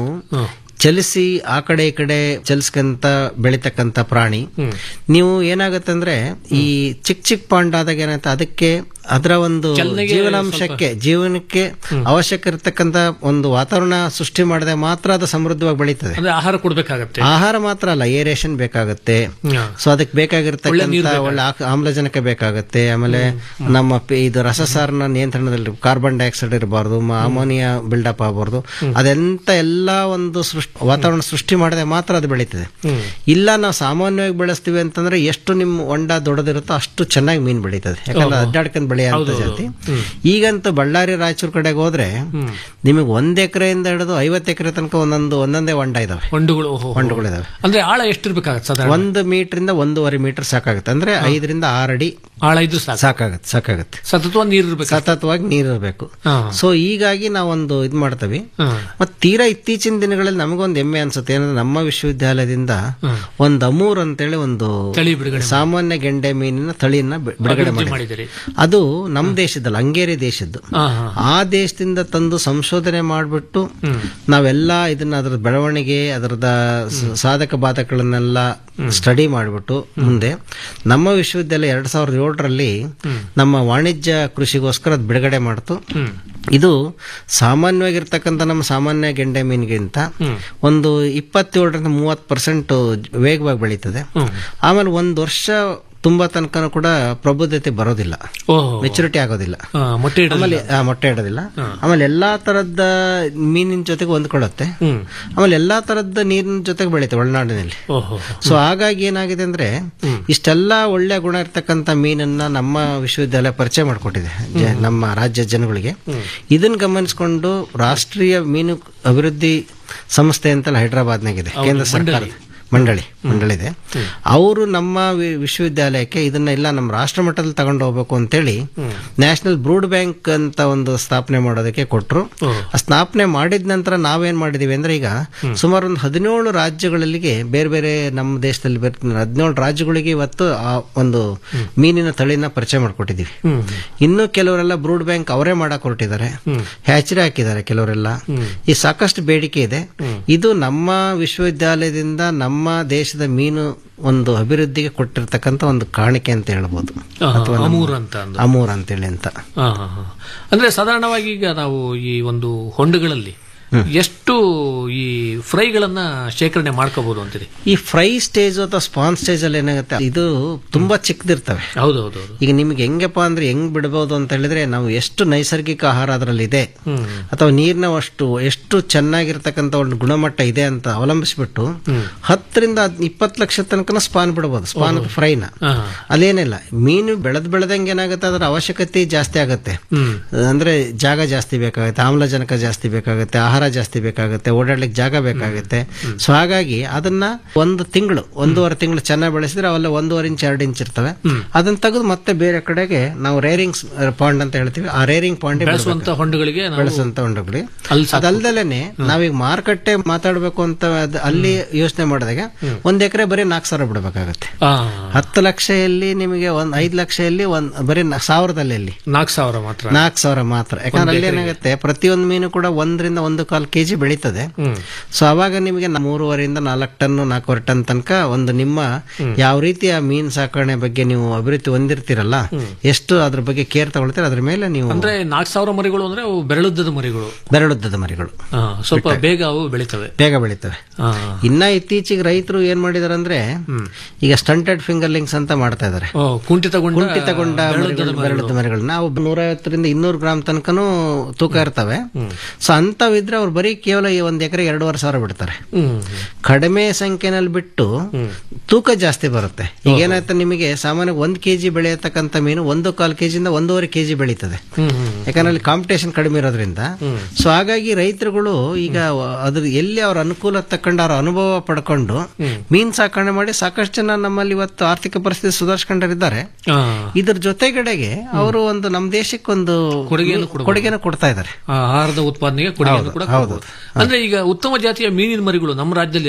S2: ಚಲಿಸಿ ಆ ಕಡೆ ಈ ಕಡೆ ಚಲಿಸ್ಕಂತ ಬೆಳಿತಕ್ಕಂತ ಪ್ರಾಣಿ ನೀವು ಏನಾಗತ್ತಂದ್ರೆ ಈ ಚಿಕ್ಕ ಚಿಕ್ಕ ಪಾಂಡ್ ಆದಾಗ ಏನಾಗುತ್ತೆ ಅದಕ್ಕೆ ಅದರ ಒಂದು
S1: ಚಲನೆಗೆ
S2: ಜೀವನಾಂಶಕ್ಕೆ ಜೀವನಕ್ಕೆ ಅವಶ್ಯಕ ಇರತಕ್ಕಂತ ಒಂದು ವಾತಾವರಣ ಸೃಷ್ಟಿ ಮಾಡಿದ್ರೆ ಮಾತ್ರ ಅದು ಸಮೃದ್ಧವಾಗಿ ಬೆಳೀತದೆ
S1: ಅಂದ್ರೆ ಆಹಾರ ಕೊಡ್ಬೇಕಾಗತ್ತೆ
S2: ಆಹಾರ ಮಾತ್ರ ಅಲ್ಲ ಏರೇಷನ್ ಬೇಕಾಗುತ್ತೆ
S1: ಹಾ.
S2: ಸೊ ಅದಕ್ಕೆ
S1: ಒಳ್ಳೆ
S2: ಬೇಕಾಗಿರ್ತಕ್ಕಂಥ
S1: ನೀರು ಬೇಕಾಗುತ್ತೆ.
S2: ಒಳ್ಳೆ ಆಕ್- ಆಮ್ಲಜನಕ ಬೇಕಾಗುತ್ತೆ ಆಮೇಲೆ ನಮ್ಮ ಪಿ- ಇದು ರಸಸಾರನ ನಿಯಂತ್ರಣದಲ್ಲಿ ಕಾರ್ಬನ್ ಡೈಆಕ್ಸೈಡ್ ಇರಬಾರ್ದು ಅಮೋನಿಯಾ ಬಿಲ್ಡಪ್ ಆಗಬಾರ್ದು ಅದೆಂತ ಎಲ್ಲ ಒಂದು ಸೃಷ್ಟಿ ವಾತಾವರಣ ಸೃಷ್ಟಿ ಮಾಡಿದ್ರೆ ಮಾತ್ರ ಅದು ಬೆಳೀತದೆ ಇಲ್ಲ ನಾವು ಸಾಮಾನ್ಯವಾಗಿ ಬೆಳೆಸ್ತೀವಿ ಅಂತಂದ್ರೆ ಎಷ್ಟು ನಿಮ್ಮ ಹೊಂಡ ದೊಡ್ಡದಿರುತ್ತೋ ಅಷ್ಟು ಚೆನ್ನಾಗಿ ಮೀನು ಬೆಳೀತದೆ ಯಾಕಂದ್ರೆ
S1: ಓಹೋ.
S2: ಅಡ್ಡಾಡ್ಕೊಂಡು ಬೆಳೆಯೋ
S1: ಹೌದು,
S2: ಜಾತಿ
S1: ಹ್ಮ್.
S2: ಈಗಂತೂ ಬಳ್ಳಾರಿ ರಾಯಚೂರು ಕಡೆಗೆ ಹೋದ್ರೆ ನಿಮಗೆ ಒಂದ್ ಎಕರೆಯಿಂದ ಹಿಡಿದು ಐವತ್ತು ಎಕರೆ ತನಕ ಒಂದೊಂದು ಒಂದೊಂದೇ ಹೊಂಡ ಇದಾವೆ
S1: ಹೊಂಡುಗಳು ಓಹೋ.
S2: ಹೊಂಡಗಳಿದಾವೆ
S1: ಅಂದ್ರೆ ಆಳ ಎಷ್ಟಿರ್ಬೇಕಾಗತ್ತೆ ಸಾಧಾರಣ
S2: ಒಂದು ಮೀಟರ್ ಇಂದ ಒಂದೂವರೆ ಮೀಟರ್ ಸಾಕಾಗುತ್ತೆ ಅಂದ್ರೆ ಐದರಿಂದ ಆರು ಅಡಿ
S1: ಆಳ ಇದ್ದು ಸಾಕು
S2: ಸಾಕಾಗುತ್ತೆ ಸಾಕಾಗುತ್ತೆ
S1: ಸತತವಾಗಿ ನೀರು ಇರ್ಬೇಕು
S2: ಸತತವಾಗಿ ನೀರು ಇರಬೇಕು
S1: ಹಾ.
S2: ಸೊ ಹೀಗಾಗಿ ನಾವೊಂದು ಇದು ಮಾಡ್ತೀವಿ
S1: ಹಾ.
S2: ಮತ್ತೆ ತೀರಾ ಇತ್ತೀಚಿನ ದಿನಗಳಲ್ಲಿ ನಮಗೊಂದು ಹೆಮ್ಮೆ ಅನ್ಸುತ್ತೆ ಏನಂದ್ರೆ ನಮ್ಮ ವಿಶ್ವವಿದ್ಯಾಲಯದಿಂದ ಒಂದು ಅಮೂರ್ ಅಂತೇಳಿ ಒಂದು
S1: ತಳಿ ಬಿಡುಗಡೆ
S2: ಸಾಮಾನ್ಯ ಗೆಂಡೆ ಮೀನಿನ ತಳಿಯನ್ನ ಬಿ- ಬಿಡುಗಡೆ
S1: ಅಭಿವೃದ್ಧಿ
S2: ಮಾಡಿದೆ
S1: ಮಾಡಿದಿರಿ
S2: ಅದು ನಮ್ಮ ದೇಶದಲ್ಲ ಹಂಗೇರಿ ದೇಶದ್ದು
S1: ಹಾ, ಹಾ.
S2: ಆ ದೇಶದಿಂದ ತಂದು ಸಂಶೋಧನೆ ಮಾಡಿಬಿಟ್ಟು ನಾವೆಲ್ಲ ಇದನ್ನ ಅದರ ಬೆಳವಣಿಗೆ ಅದರದ ಸ- ಸಾಧಕ ಬಾಧಕಗಳನ್ನೆಲ್ಲ ಸ್ಟಡಿ ಮಾಡಿಬಿಟ್ಟು ಮುಂದೆ ನಮ್ಮ ವಿಶ್ವವಿದ್ಯಾಲಯ ಎರಡ್ ಸಾವಿರದ ಏಳರಲ್ಲಿ ನಮ್ಮ ವಾಣಿಜ್ಯ ಕೃಷಿಗೋಸ್ಕರ ಅದು ಬಿಡುಗಡೆ ಮಾಡ್ತು ಇದು ಸಾಮಾನ್ಯವಾಗಿರ್ತಕ್ಕಂಥ ನಮ್ಮ ಸಾಮಾನ್ಯ ಗೆಂಡೆ ಮೀನಿಗಿಂತ ಒಂದು ಇಪ್ಪತ್ತೇಳರಿಂದ ಮೂವತ್ತು ಪರ್ಸೆಂಟ್ ವೇಗವಾಗಿ ಬೆಳೀತದೆ ಆಮೇಲೆ ಒಂದು ವರ್ಷ ತುಂಬಾ ತನಕ ಕೂಡ ಪ್ರಬುದ್ಧತೆ ಬರೋದಿಲ್ಲ
S1: ಓಹೋ
S2: ಮೆಚುರಿಟಿ ಆಗೋದಿಲ್ಲ
S1: ಹಾ, ಮೊಟ್ಟೆ ಇಡೋದಿಲ್ಲ.
S2: ಆಮೇಲೆ ಆ, ಮೊಟ್ಟೆ ಇಡೋದಿಲ್ಲ ಆಮೇಲೆ ಎಲ್ಲಾ ತರದ್ದ ಮೀನಿನ ಜೊತೆಗೆ ಹೊಂದ್ಕೊಳ್ಳುತ್ತೆ ಆಮೇಲೆ ಎಲ್ಲಾ ತರದ್ದ ನೀರಿನ ಜೊತೆಗೆ ಬೆಳೀತೆ ಒಳನಾಡಿನಲ್ಲಿ
S1: ಓಹೋ
S2: ಸೊ ಹಾಗಾಗಿ ಏನಾಗಿದೆ ಅಂದ್ರೆ ಇಷ್ಟೆಲ್ಲ ಒಳ್ಳೆ ಗುಣ ಇರ್ತಕ್ಕಂಥ ಮೀನನ್ನ ನಮ್ಮ ವಿಶ್ವವಿದ್ಯಾಲಯ ಪರಿಚಯ ಮಾಡಿಕೊಟ್ಟಿದೆ ಜ- ನಮ್ಮ ರಾಜ್ಯ ಜನಗಳಿಗೆ ಇದನ್ನ ಗಮನಿಸಿಕೊಂಡು ರಾಷ್ಟ್ರೀಯ ಮೀನು ಅಭಿವೃದ್ಧಿ ಸಂಸ್ಥೆ ಅಂತಲ್ಲ ಹೈದರಾಬಾದ್ನಾಗಿದೆ
S1: ಹೌದು,
S2: ಕೇಂದ್ರ ಸರ್ಕಾರ
S1: ಮಂಡಳಿ.
S2: ಮಂಡಳಿ ಮಂಡಳಿದೆ ಅವರು ನಮ್ಮ ವಿ- ವಿಶ್ವವಿದ್ಯಾಲಯಕ್ಕೆ ಇದನ್ನ ಇಲ್ಲ ನಮ್ಮ ರಾಷ್ಟ್ರ ಮಟ್ಟದಲ್ಲಿ ತಗೊಂಡು ಹೋಗ್ಬೇಕು ಅಂತೇಳಿ ನ್ಯಾಷನಲ್ ಬ್ರೂಡ್ ಬ್ಯಾಂಕ್ ಅಂತ ಒಂದು ಸ್ಥಾಪನೆ ಮಾಡೋದಕ್ಕೆ ಕೊಟ್ಟರು ಆ ಸ್ಥಾಪನೆ ಮಾಡಿದ ನಂತರ ನಾವೇನ್ ಮಾಡಿದೀವಿ ಅಂದ್ರೆ ಈಗ ಸುಮಾರು ಒಂದು ಹದಿನೇಳು ರಾಜ್ಯಗಳಿಗೆ ಬೇರೆ ಬೇರೆ ನಮ್ಮ ದೇಶದಲ್ಲಿ ಹದಿನೇಳು ರಾಜ್ಯಗಳಿಗೆ ಇವತ್ತು ಆ ಒಂದು ಮೀನಿನ ತಳಿನ ಪರಿಚಯ ಮಾಡಿಕೊಟ್ಟಿದ್ದೀವಿ ಇನ್ನು ಕೆಲವರೆಲ್ಲ ಬ್ರೂಡ್ ಬ್ಯಾಂಕ್ ಅವರೇ ಮಾಡಕ್ ಹೊರಟಿದ್ದಾರೆ ಹ್ಯಾಚರಿ ಹಾಕಿದ್ದಾರೆ ಕೆಲವರೆಲ್ಲ ಈ ಸಾಕಷ್ಟು ಬೇಡಿಕೆ ಇದೆ ಇದು ನಮ್ಮ ವಿಶ್ವವಿದ್ಯಾಲಯದಿಂದ ನಮ್ಮ ದೇಶದ ಮೀನು ಒಂದು ಅಭಿವೃದ್ಧಿಗೆ ಕೊಟ್ಟಿರ್ತಕ್ಕಂಥ ಒಂದು ಕಾಣಿಕೆ ಅಂತ ಹೇಳ್ಬೋದು
S1: ಹಾ,
S2: ಅಥವಾ ನಮ್ಮ-
S1: ಅಮೂರ್ ಅಂತ ಅಂದು.
S2: ಅಮೂರ್ ಅಂತೇಳಿ ಅಂತ
S1: ಹಾ, ಹಾ, ಹಾ. ಅಂದ್ರೆ ಸಾಧಾರಣವಾಗಿ ಈಗ ನಾವು ಈ ಒಂದು ಹೊಂಡುಗಳಲ್ಲಿ ಎಷ್ಟು ಈ ಫ್ರೈಗಳನ್ನ ಶೇಖರಣೆ ಮಾಡ್ಕೋಬಹುದು ಅಂತೀರಿ
S2: ಈ ಫ್ರೈ ಸ್ಟೇಜ್ ಅಥವಾ ಸ್ಪಾನ್ ಸ್ಟೇಜ್ ಅಲ್ಲಿ ಏನಾಗುತ್ತೆ ಇದು ತುಂಬಾ ಚಿಕ್ಕದಿರ್ತವೆ
S1: ಹೌದೌದು
S2: ಈಗ ನಿಮ್ಗೆ ಹೆಂಗಪ್ಪ ಅಂದ್ರೆ ಹೆಂಗ್ ಬಿಡಬಹುದು ಅಂತ ಹೇಳಿದ್ರೆ ನಾವು ಎಷ್ಟು ನೈಸರ್ಗಿಕ ಆಹಾರ ಅದರಲ್ಲಿ ಇದೆ ಅಥವಾ ನೀರಿನ ಅಷ್ಟು ಎಷ್ಟು ಚೆನ್ನಾಗಿರ್ತಕ್ಕಂಥ ಒಂದು ಗುಣಮಟ್ಟ ಇದೆ ಅಂತ ಅವಲಂಬಿಸ್ಬಿಟ್ಟು ಹತ್ತರಿಂದ ಇಪ್ಪತ್ತು ಲಕ್ಷ ತನಕ ಸ್ಪಾನ್ ಬಿಡಬಹುದು ಸ್ಪಾನ್ ಫ್ರೈನ ಅದೇನಿಲ್ಲ ಮೀನು ಬೆಳೆದ್ ಬೆಳೆದಂಗೆ ಏನಾಗುತ್ತೆ ಅದರ ಅವಶ್ಯಕತೆ ಜಾಸ್ತಿ ಆಗುತ್ತೆ ಅಂದ್ರೆ ಜಾಗ ಜಾಸ್ತಿ ಬೇಕಾಗುತ್ತೆ ಆಮ್ಲಜನಕ ಜಾಸ್ತಿ ಬೇಕಾಗುತ್ತೆ ಆಹಾರ ಜಾಸ್ತಿ ಬೇಕಾಗುತ್ತೆ ಓಡಾಡ್ಲಿಕ್ಕೆ ಜಾಗ ಬೇಕಾಗುತ್ತೆ ಸೊ ಹಾಗಾಗಿ ಅದನ್ನ ಒಂದು ತಿಂಗಳು ಒಂದೂವರೆ ತಿಂಗಳು ಚೆನ್ನಾಗಿ ಬೆಳೆಸಿದ್ರೆ ಅವೆಲ್ಲ ಒಂದೂವರೆ ಇಂಚ್ ಎರಡು ಇಂಚ್ ಇರ್ತವೆ ಅದನ್ನ ತೆಗೆದು ಮತ್ತೆ ಬೇರೆ ಕಡೆಗೆ ನಾವು ರೇರಿಂಗ್ ಪಾಂಡ್ ಅಂತ ಹೇಳ್ತೀವಿ ಆ ರೇರಿಂಗ್ ಪಾಂಡ್
S1: ಬೆಳೆಸುವಂತ ಹೊಂಡುಗಳಿಗೆ ನಾವು
S2: ಬೆಳೆಸುವಂತ ಹೊಂಡಗಳು
S1: ಅಲ್ಲಿ ಸಾಕು.
S2: ಅದಲ್ದಲೇನೆ ನಾವೀಗ ಮಾರುಕಟ್ಟೆ ಮಾತಾಡ್ಬೇಕು ಅಂತ ಅದ್- ಅಲ್ಲಿ ಯೋಚನೆ ಮಾಡಿದಾಗ ಒಂದ್ ಎಕರೆ ಬರೀ ನಾಲ್ಕು ಸಾವಿರ ಬಿಡಬೇಕಾಗತ್ತೆ
S1: ಆ,
S2: ಹತ್ತು ಲಕ್ಷದಲ್ಲಿ ನಿಮಗೆ ಒಂದ್ ಐದ್ ಲಕ್ಷದಲ್ಲಿ ಒಂದ್ ಬರೀ ನ- ಸಾವಿರದಲ್ಲಿ ಅಲ್ಲಿ
S1: ನಾಲ್ಕು ಸಾವಿರ ಮಾತ್ರ
S2: ನಾಲ್ಕು ಸಾವಿರ ಮಾತ್ರ ಯಾಕಂದ್ರೆ ಅಲ್ಲಿ ಏನಾಗುತ್ತೆ ಪ್ರತಿಯೊಂದು ಮೀನು ಕೂಡ ಒಂದರಿಂದ ಒಂದು ಕಾಲು ಕೆಜಿ ಬೆಳೀತದೆ ಸೊ ಅವಾಗ ನಿಮಗೆ ನ- ಮೂರುವರೆಯಿಂದ ನಾಲ್ಕು ಟನ್ ನಾಲ್ಕೂವರೆ ಟನ್ ತನಕ ಒಂದು ನಿಮ್ಮ ಯಾವ ರೀತಿಯ ಮೀನು ಸಾಕಣೆ ಬಗ್ಗೆ ನೀವು ಅಭಿವೃದ್ಧಿ ಹೊಂದಿರ್ತೀರಲ್ಲ ಎಷ್ಟು ಅದ್ರ ಬಗ್ಗೆ ಕೇರ್ ತಗೊಳ್ತೀರ ಅದ್ರ ಮೇಲೆ ನೀವು
S1: ಅಂದ್ರೆ ನಾಲ್ಕು ಸಾವಿರ ಮರಿಗಳು ಅಂದ್ರೆ ಅವು ಬೆರಳುದ್ದದ ಮರಿಗಳು
S2: ಬೆರಳುದ್ದದ ಮರಿಗಳು
S1: ಆ, ಸ್ವಲ್ಪ ಬೇಗ ಅವು ಬೆಳಿತವೆ
S2: ಬೇಗ ಬೆಳೀತವೆ
S1: ಆ,
S2: ಇನ್ನ ಇತ್ತೀಚೆಗೆ ರೈತರು ಏನ್ ಮಾಡಿದಾರೆ ಅಂದ್ರೆ ಈಗ ಸ್ಟಂಟೆಡ್ ಫಿಂಗರ್ಲಿಂಗ್ಸ್ ಅಂತ ಮಾಡ್ತಾ ಇದಾರೆ
S1: ಓ, ಕುಂಠಿತಗೊಂಡ
S2: ಕುಂಠಿತಗೊಂಡ
S1: ಬೆರಳುದ್ದದ
S2: ಮರಿಗಳು, ಬೆರಳುದ್ದ ಮರಿಗಳು ನಾವು ನೂರೈವತ್ತರಿಂದ ಇನ್ನೂರು ಗ್ರಾಮ್ ತನಕನೂ ತೂಕ ಇರ್ತವೆ ಸೊ ಅಂತವಿದ್ರೆ ಅವ್ರು ಬರೀ ಕೇವಲ ಈ ಒಂದ್ ಎಕರೆ ಎರಡೂವರೆ ಸಾವಿರ ಬಿಡ್ತಾರೆ
S1: ಹ್ಮ್
S2: ಕಡಿಮೆ ಸಂಖ್ಯೆನಲ್ಲಿ ಬಿಟ್ಟು ತೂಕ ಜಾಸ್ತಿ ಬರುತ್ತೆ ಈಗ ಏನಾಯ್ತು ನಿಮಗೆ ಸಾಮಾನ್ಯ ಒಂದ್ ಕೆಜಿ ಬೆಳೆಯತಕ್ಕಂಥ ಮೀನು ಒಂದು ಕಾಲು ಕೆಜಿಯಿಂದ ಒಂದೂವರೆ ಕೆಜಿ ಬೆಳೀತದೆ ಯಾಕಂದ್ರೆ ಅಲ್ಲಿ ಕಾಂಪಿಟೇಷನ್ ಕಡಿಮೆ ಇರೋದ್ರಿಂದ ಸೊ ಹಾಗಾಗಿ ರೈತರುಗಳು ಈಗ ಅದ್ರ ಎಲ್ಲಿ ಅವ್ರ ಅನುಕೂಲ ತಕ್ಕಂಡು ಅವ್ರ ಅನುಭವ ಪಡ್ಕೊಂಡು ಮೀನ್ ಸಾಕಣೆ ಮಾಡಿ ಸಾಕಷ್ಟು ಜನ ನಮ್ಮಲ್ಲಿ ಇವತ್ತು ಆರ್ಥಿಕ ಪರಿಸ್ಥಿತಿ ಸುಧಾರಿಸ್ಕೊಂಡರಿದ್ದಾರೆ
S1: ಆ,
S2: ಇದ್ರ ಜೊತೆಗಡೆಗೆ ಅವರು ಒಂದು ನಮ್ಮ ದೇಶಕ್ಕೆ ಒಂದು
S1: ಕೊಡುಗೆಯನ್ನು ಕೊಡ್ಬೋದು.
S2: ಕೊಡುಗೆನ ಕೊಡ್ತಾ ಇದ್ದಾರೆ
S1: ಆ, ಆಹಾರದ ಉತ್ಪಾದನೆಗೆ ಕೊಡುಗೆಯನ್ನು ಕೂಡ
S2: ಹೌದು,
S1: ಕೊಡ್ಬೋದು. ಅಂದ್ರೆ ಈಗ ಉತ್ತಮ ಜಾತಿಯ ಮೀನಿನ ಮರಿಗಳು ನಮ್ಮ ರಾಜ್ಯದಲ್ಲಿ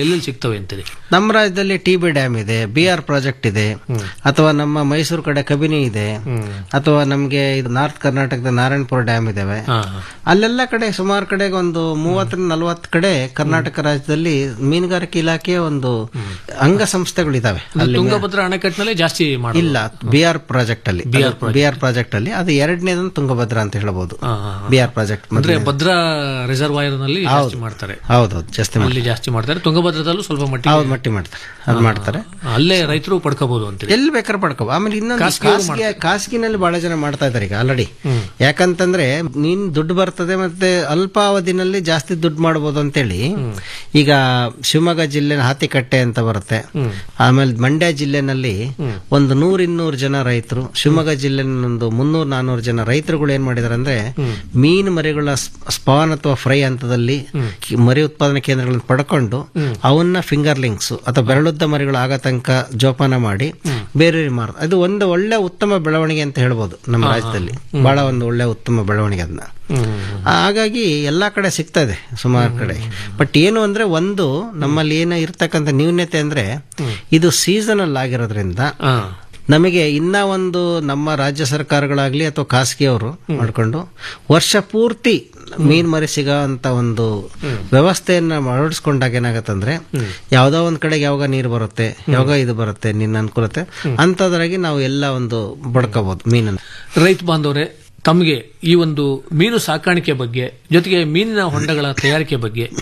S1: ಎಲ್ಲೆಲ್ಲಿ ಸಿಗ್ತವೆ ಅಂತೀರಿ
S2: ನಮ್ಮ ರಾಜ್ಯದಲ್ಲಿ ಟಿ ಬಿ ಡ್ಯಾಮ್ ಇದೆ ಬಿ ಆರ್ ಪ್ರಾಜೆಕ್ಟ್ ಇದೆ ಅಥವಾ ನಮ್ಮ ಮೈಸೂರು ಕಡೆ ಕಬಿನಿ ಇದೆ ಅಥವಾ ನಮಗೆ ಇದು ನಾರ್ತ್ ಕರ್ನಾಟಕದ ನಾರಾಯಣಪುರ ಡ್ಯಾಮ್ ಇದಾವೆ ಅಲ್ಲೆಲ್ಲ ಕಡೆ ಸುಮಾರು ಕಡೆಗೆ ಒಂದು ಮೂವತ್ತರಿಂದ ನಲವತ್ತು ಕಡೆ ಕರ್ನಾಟಕ ರಾಜ್ಯದಲ್ಲಿ ಮೀನುಗಾರಿಕೆ ಇಲಾಖೆಯ ಒಂದು ಅಂಗಸಂಸ್ಥೆಗಳಿದಾವೆ ಅಲ್ಲಿ
S1: ತುಂಗಭದ್ರಾ ಅಣೆಕಟ್ಟಿನಲ್ಲಿ ಜಾಸ್ತಿ ಮಾಡಿ
S2: ಇಲ್ಲ ಬಿ ಆರ್ ಪ್ರಾಜೆಕ್ಟ್ ಅಲ್ಲಿ
S1: BR
S2: ಬಿ ಆರ್ ಪ್ರಾಜೆಕ್ಟ್ ಅಲ್ಲಿ ಅದು ಎರಡನೇದನ್ನು ತುಂಗಭದ್ರಾ ಅಂತ ಹೇಳ್ಬೋದು ಬಿ ಆರ್ ಪ್ರಾಜೆಕ್ಟ್
S1: ಅಂದ್ರೆ ಭದ್ರಾ ರಿಸರ್ವಾಯರ್ ನಲ್ಲಿ ಜಾಸ್ತಿ
S2: ಹೌದು.
S1: ಮಾಡ್ತಾರೆ
S2: ಹೌದೌದು ಜಾಸ್ತಿ
S1: ಅಲ್ಲಿ ಜಾಸ್ತಿ ಮಾಡ್ತಾರೆ ತುಂಗಭದ್ರದಲ್ಲೂ ಸ್ವಲ್ಪ ಮಟ್ಟಿಗೆ
S2: ಹೌದು ಮಟ್ಟಿ ಮಾಡ್ತಾರೆ ಅದು ಮಾಡ್ತಾರೆ
S1: ಅಲ್ಲೇ ರೈತರು ಪಡ್ಕೋಬಹುದು ಅಂತೀರಿ
S2: ಎಲ್ಲಿ ಬೇಕಾದ್ರೆ ಪಡ್ಕೋ ಆಮೇಲೆ ಇನ್ನೊಂದು
S1: ಖಾಸಗಿಯವರು
S2: ಖಾಸಗಿ ಖಾಸಗಿನಲ್ಲಿ ಬಹಳ ಜನ ಮಾಡ್ತಾ ಇದ್ದಾರೆ ಈಗ ಆಲ್ರೆಡಿ ಯಾಕಂತಂದ್ರೆ ನೀನ್ ದುಡ್ಡು ಬರ್ತದೆ ಮತ್ತೆ ಅಲ್ಪಾವಧಿನಲ್ಲಿ ಜಾಸ್ತಿ ದುಡ್ಡು ಮಾಡಬಹುದು ಅಂತೇಳಿ ಈಗ ಶಿವಮೊಗ್ಗ ಜಿಲ್ಲೆ ಹಾತಿಕಟ್ಟೆ ಅಂತ ಬರುತ್ತೆ ಆಮೇಲೆ ಮಂಡ್ಯ ಜಿಲ್ಲೆನಲ್ಲಿ ಒಂದು ನೂರ್ ಇನ್ನೂರು ಜನ ರೈತರು ಶಿವಮೊಗ್ಗ ಜಿಲ್ಲೆನ ಒಂದು ಮುನ್ನೂರ್ ನಾನೂರು ಜನ ರೈತರುಗಳು ಏನ್ ಮಾಡಿದಾರೆ ಅಂದ್ರೆ ಮೀನು ಮರಿಗಳ ಸ್ಪಾನ್ ಅಥವಾ ಫ್ರೈ ಹಂತದಲ್ಲಿ ಕಿ- ಮರಿ ಉತ್ಪಾದನಾ ಕೇಂದ್ರಗಳನ್ನು ಪಡ್ಕೊಂಡು ಅವನ್ನ ಫಿಂಗರ್ ಲಿಂಕ್ಸ್ ಅಥವಾ ಬೆರಳುದ್ದ ಮರಿಗಳು ಆಗೋ ತನಕ ಜೋಪಾನ ಮಾಡಿ ಬೇರೆ ಮಾರ ಅದು ಒಂದು ಒಳ್ಳೆ ಉತ್ತಮ ಬೆಳವಣಿಗೆ ಅಂತ ಹೇಳ್ಬೋದು ನಮ್ಮ
S1: ಹಾ, ಹಾ.
S2: ರಾಜ್ಯದಲ್ಲಿ ಬಹಳ ಒಂದು ಒಳ್ಳೆ ಉತ್ತಮ ಬೆಳವಣಿಗೆ ಅದನ್ನ ಹಾಗಾಗಿ ಎಲ್ಲಾ ಕಡೆ ಸಿಗ್ತಾ ಇದೆ ಸುಮಾರು ಕಡೆ ಬಟ್ ಏನು ಅಂದ್ರೆ ಒಂದು ನಮ್ಮಲ್ಲಿ ಏನು ಇರ್ತಕ್ಕಂಥ ನ್ಯೂನ್ಯತೆ ಅಂದ್ರೆ ಇದು ಸೀಸನಲ್ ಆಗಿರೋದ್ರಿಂದ ನಮಗೆ ಇನ್ನ ಒಂದು ನಮ್ಮ ರಾಜ್ಯ ಸರ್ಕಾರಗಳಾಗ್ಲಿ ಅಥವಾ ಖಾಸಗಿಯವರು ಮಾಡ್ಕೊಂಡು ವರ್ಷ ಪೂರ್ತಿ ಮೀನ್ ಮರಿ ಸಿಗೋ ಅಂತ ಒಂದು ವ್ಯವಸ್ಥೆಯನ್ನ ಅಳವಡಿಸ್ಕೊಂಡಾಗ ಏನಾಗತ್ತಂದ್ರೆ ಯಾವ್ದೋ ಒಂದ್ ಕಡೆಗೆ ಯಾವಾಗ ನೀರು ಬರುತ್ತೆ ಯಾವಾಗ ಇದು ಬರುತ್ತೆ ನಿನ್ನ ಅನುಕೂಲತೆ ಅಂತದ್ರಾಗಿ ನಾವು ಎಲ್ಲ ಒಂದು ಬಡ್ಕೋಬಹುದು ಮೀನನ್ನು
S1: ರೈತ ಬಾಂಧವರೇ ತಮಗೆ ಈ ಒಂದು ಮೀನು ಸಾಕಾಣಿಕೆ ಬಗ್ಗೆ ಜೊತೆಗೆ ಮೀನಿನ ಹೊಂಡಗಳ ತಯಾರಿಕೆ ಬಗ್ಗೆ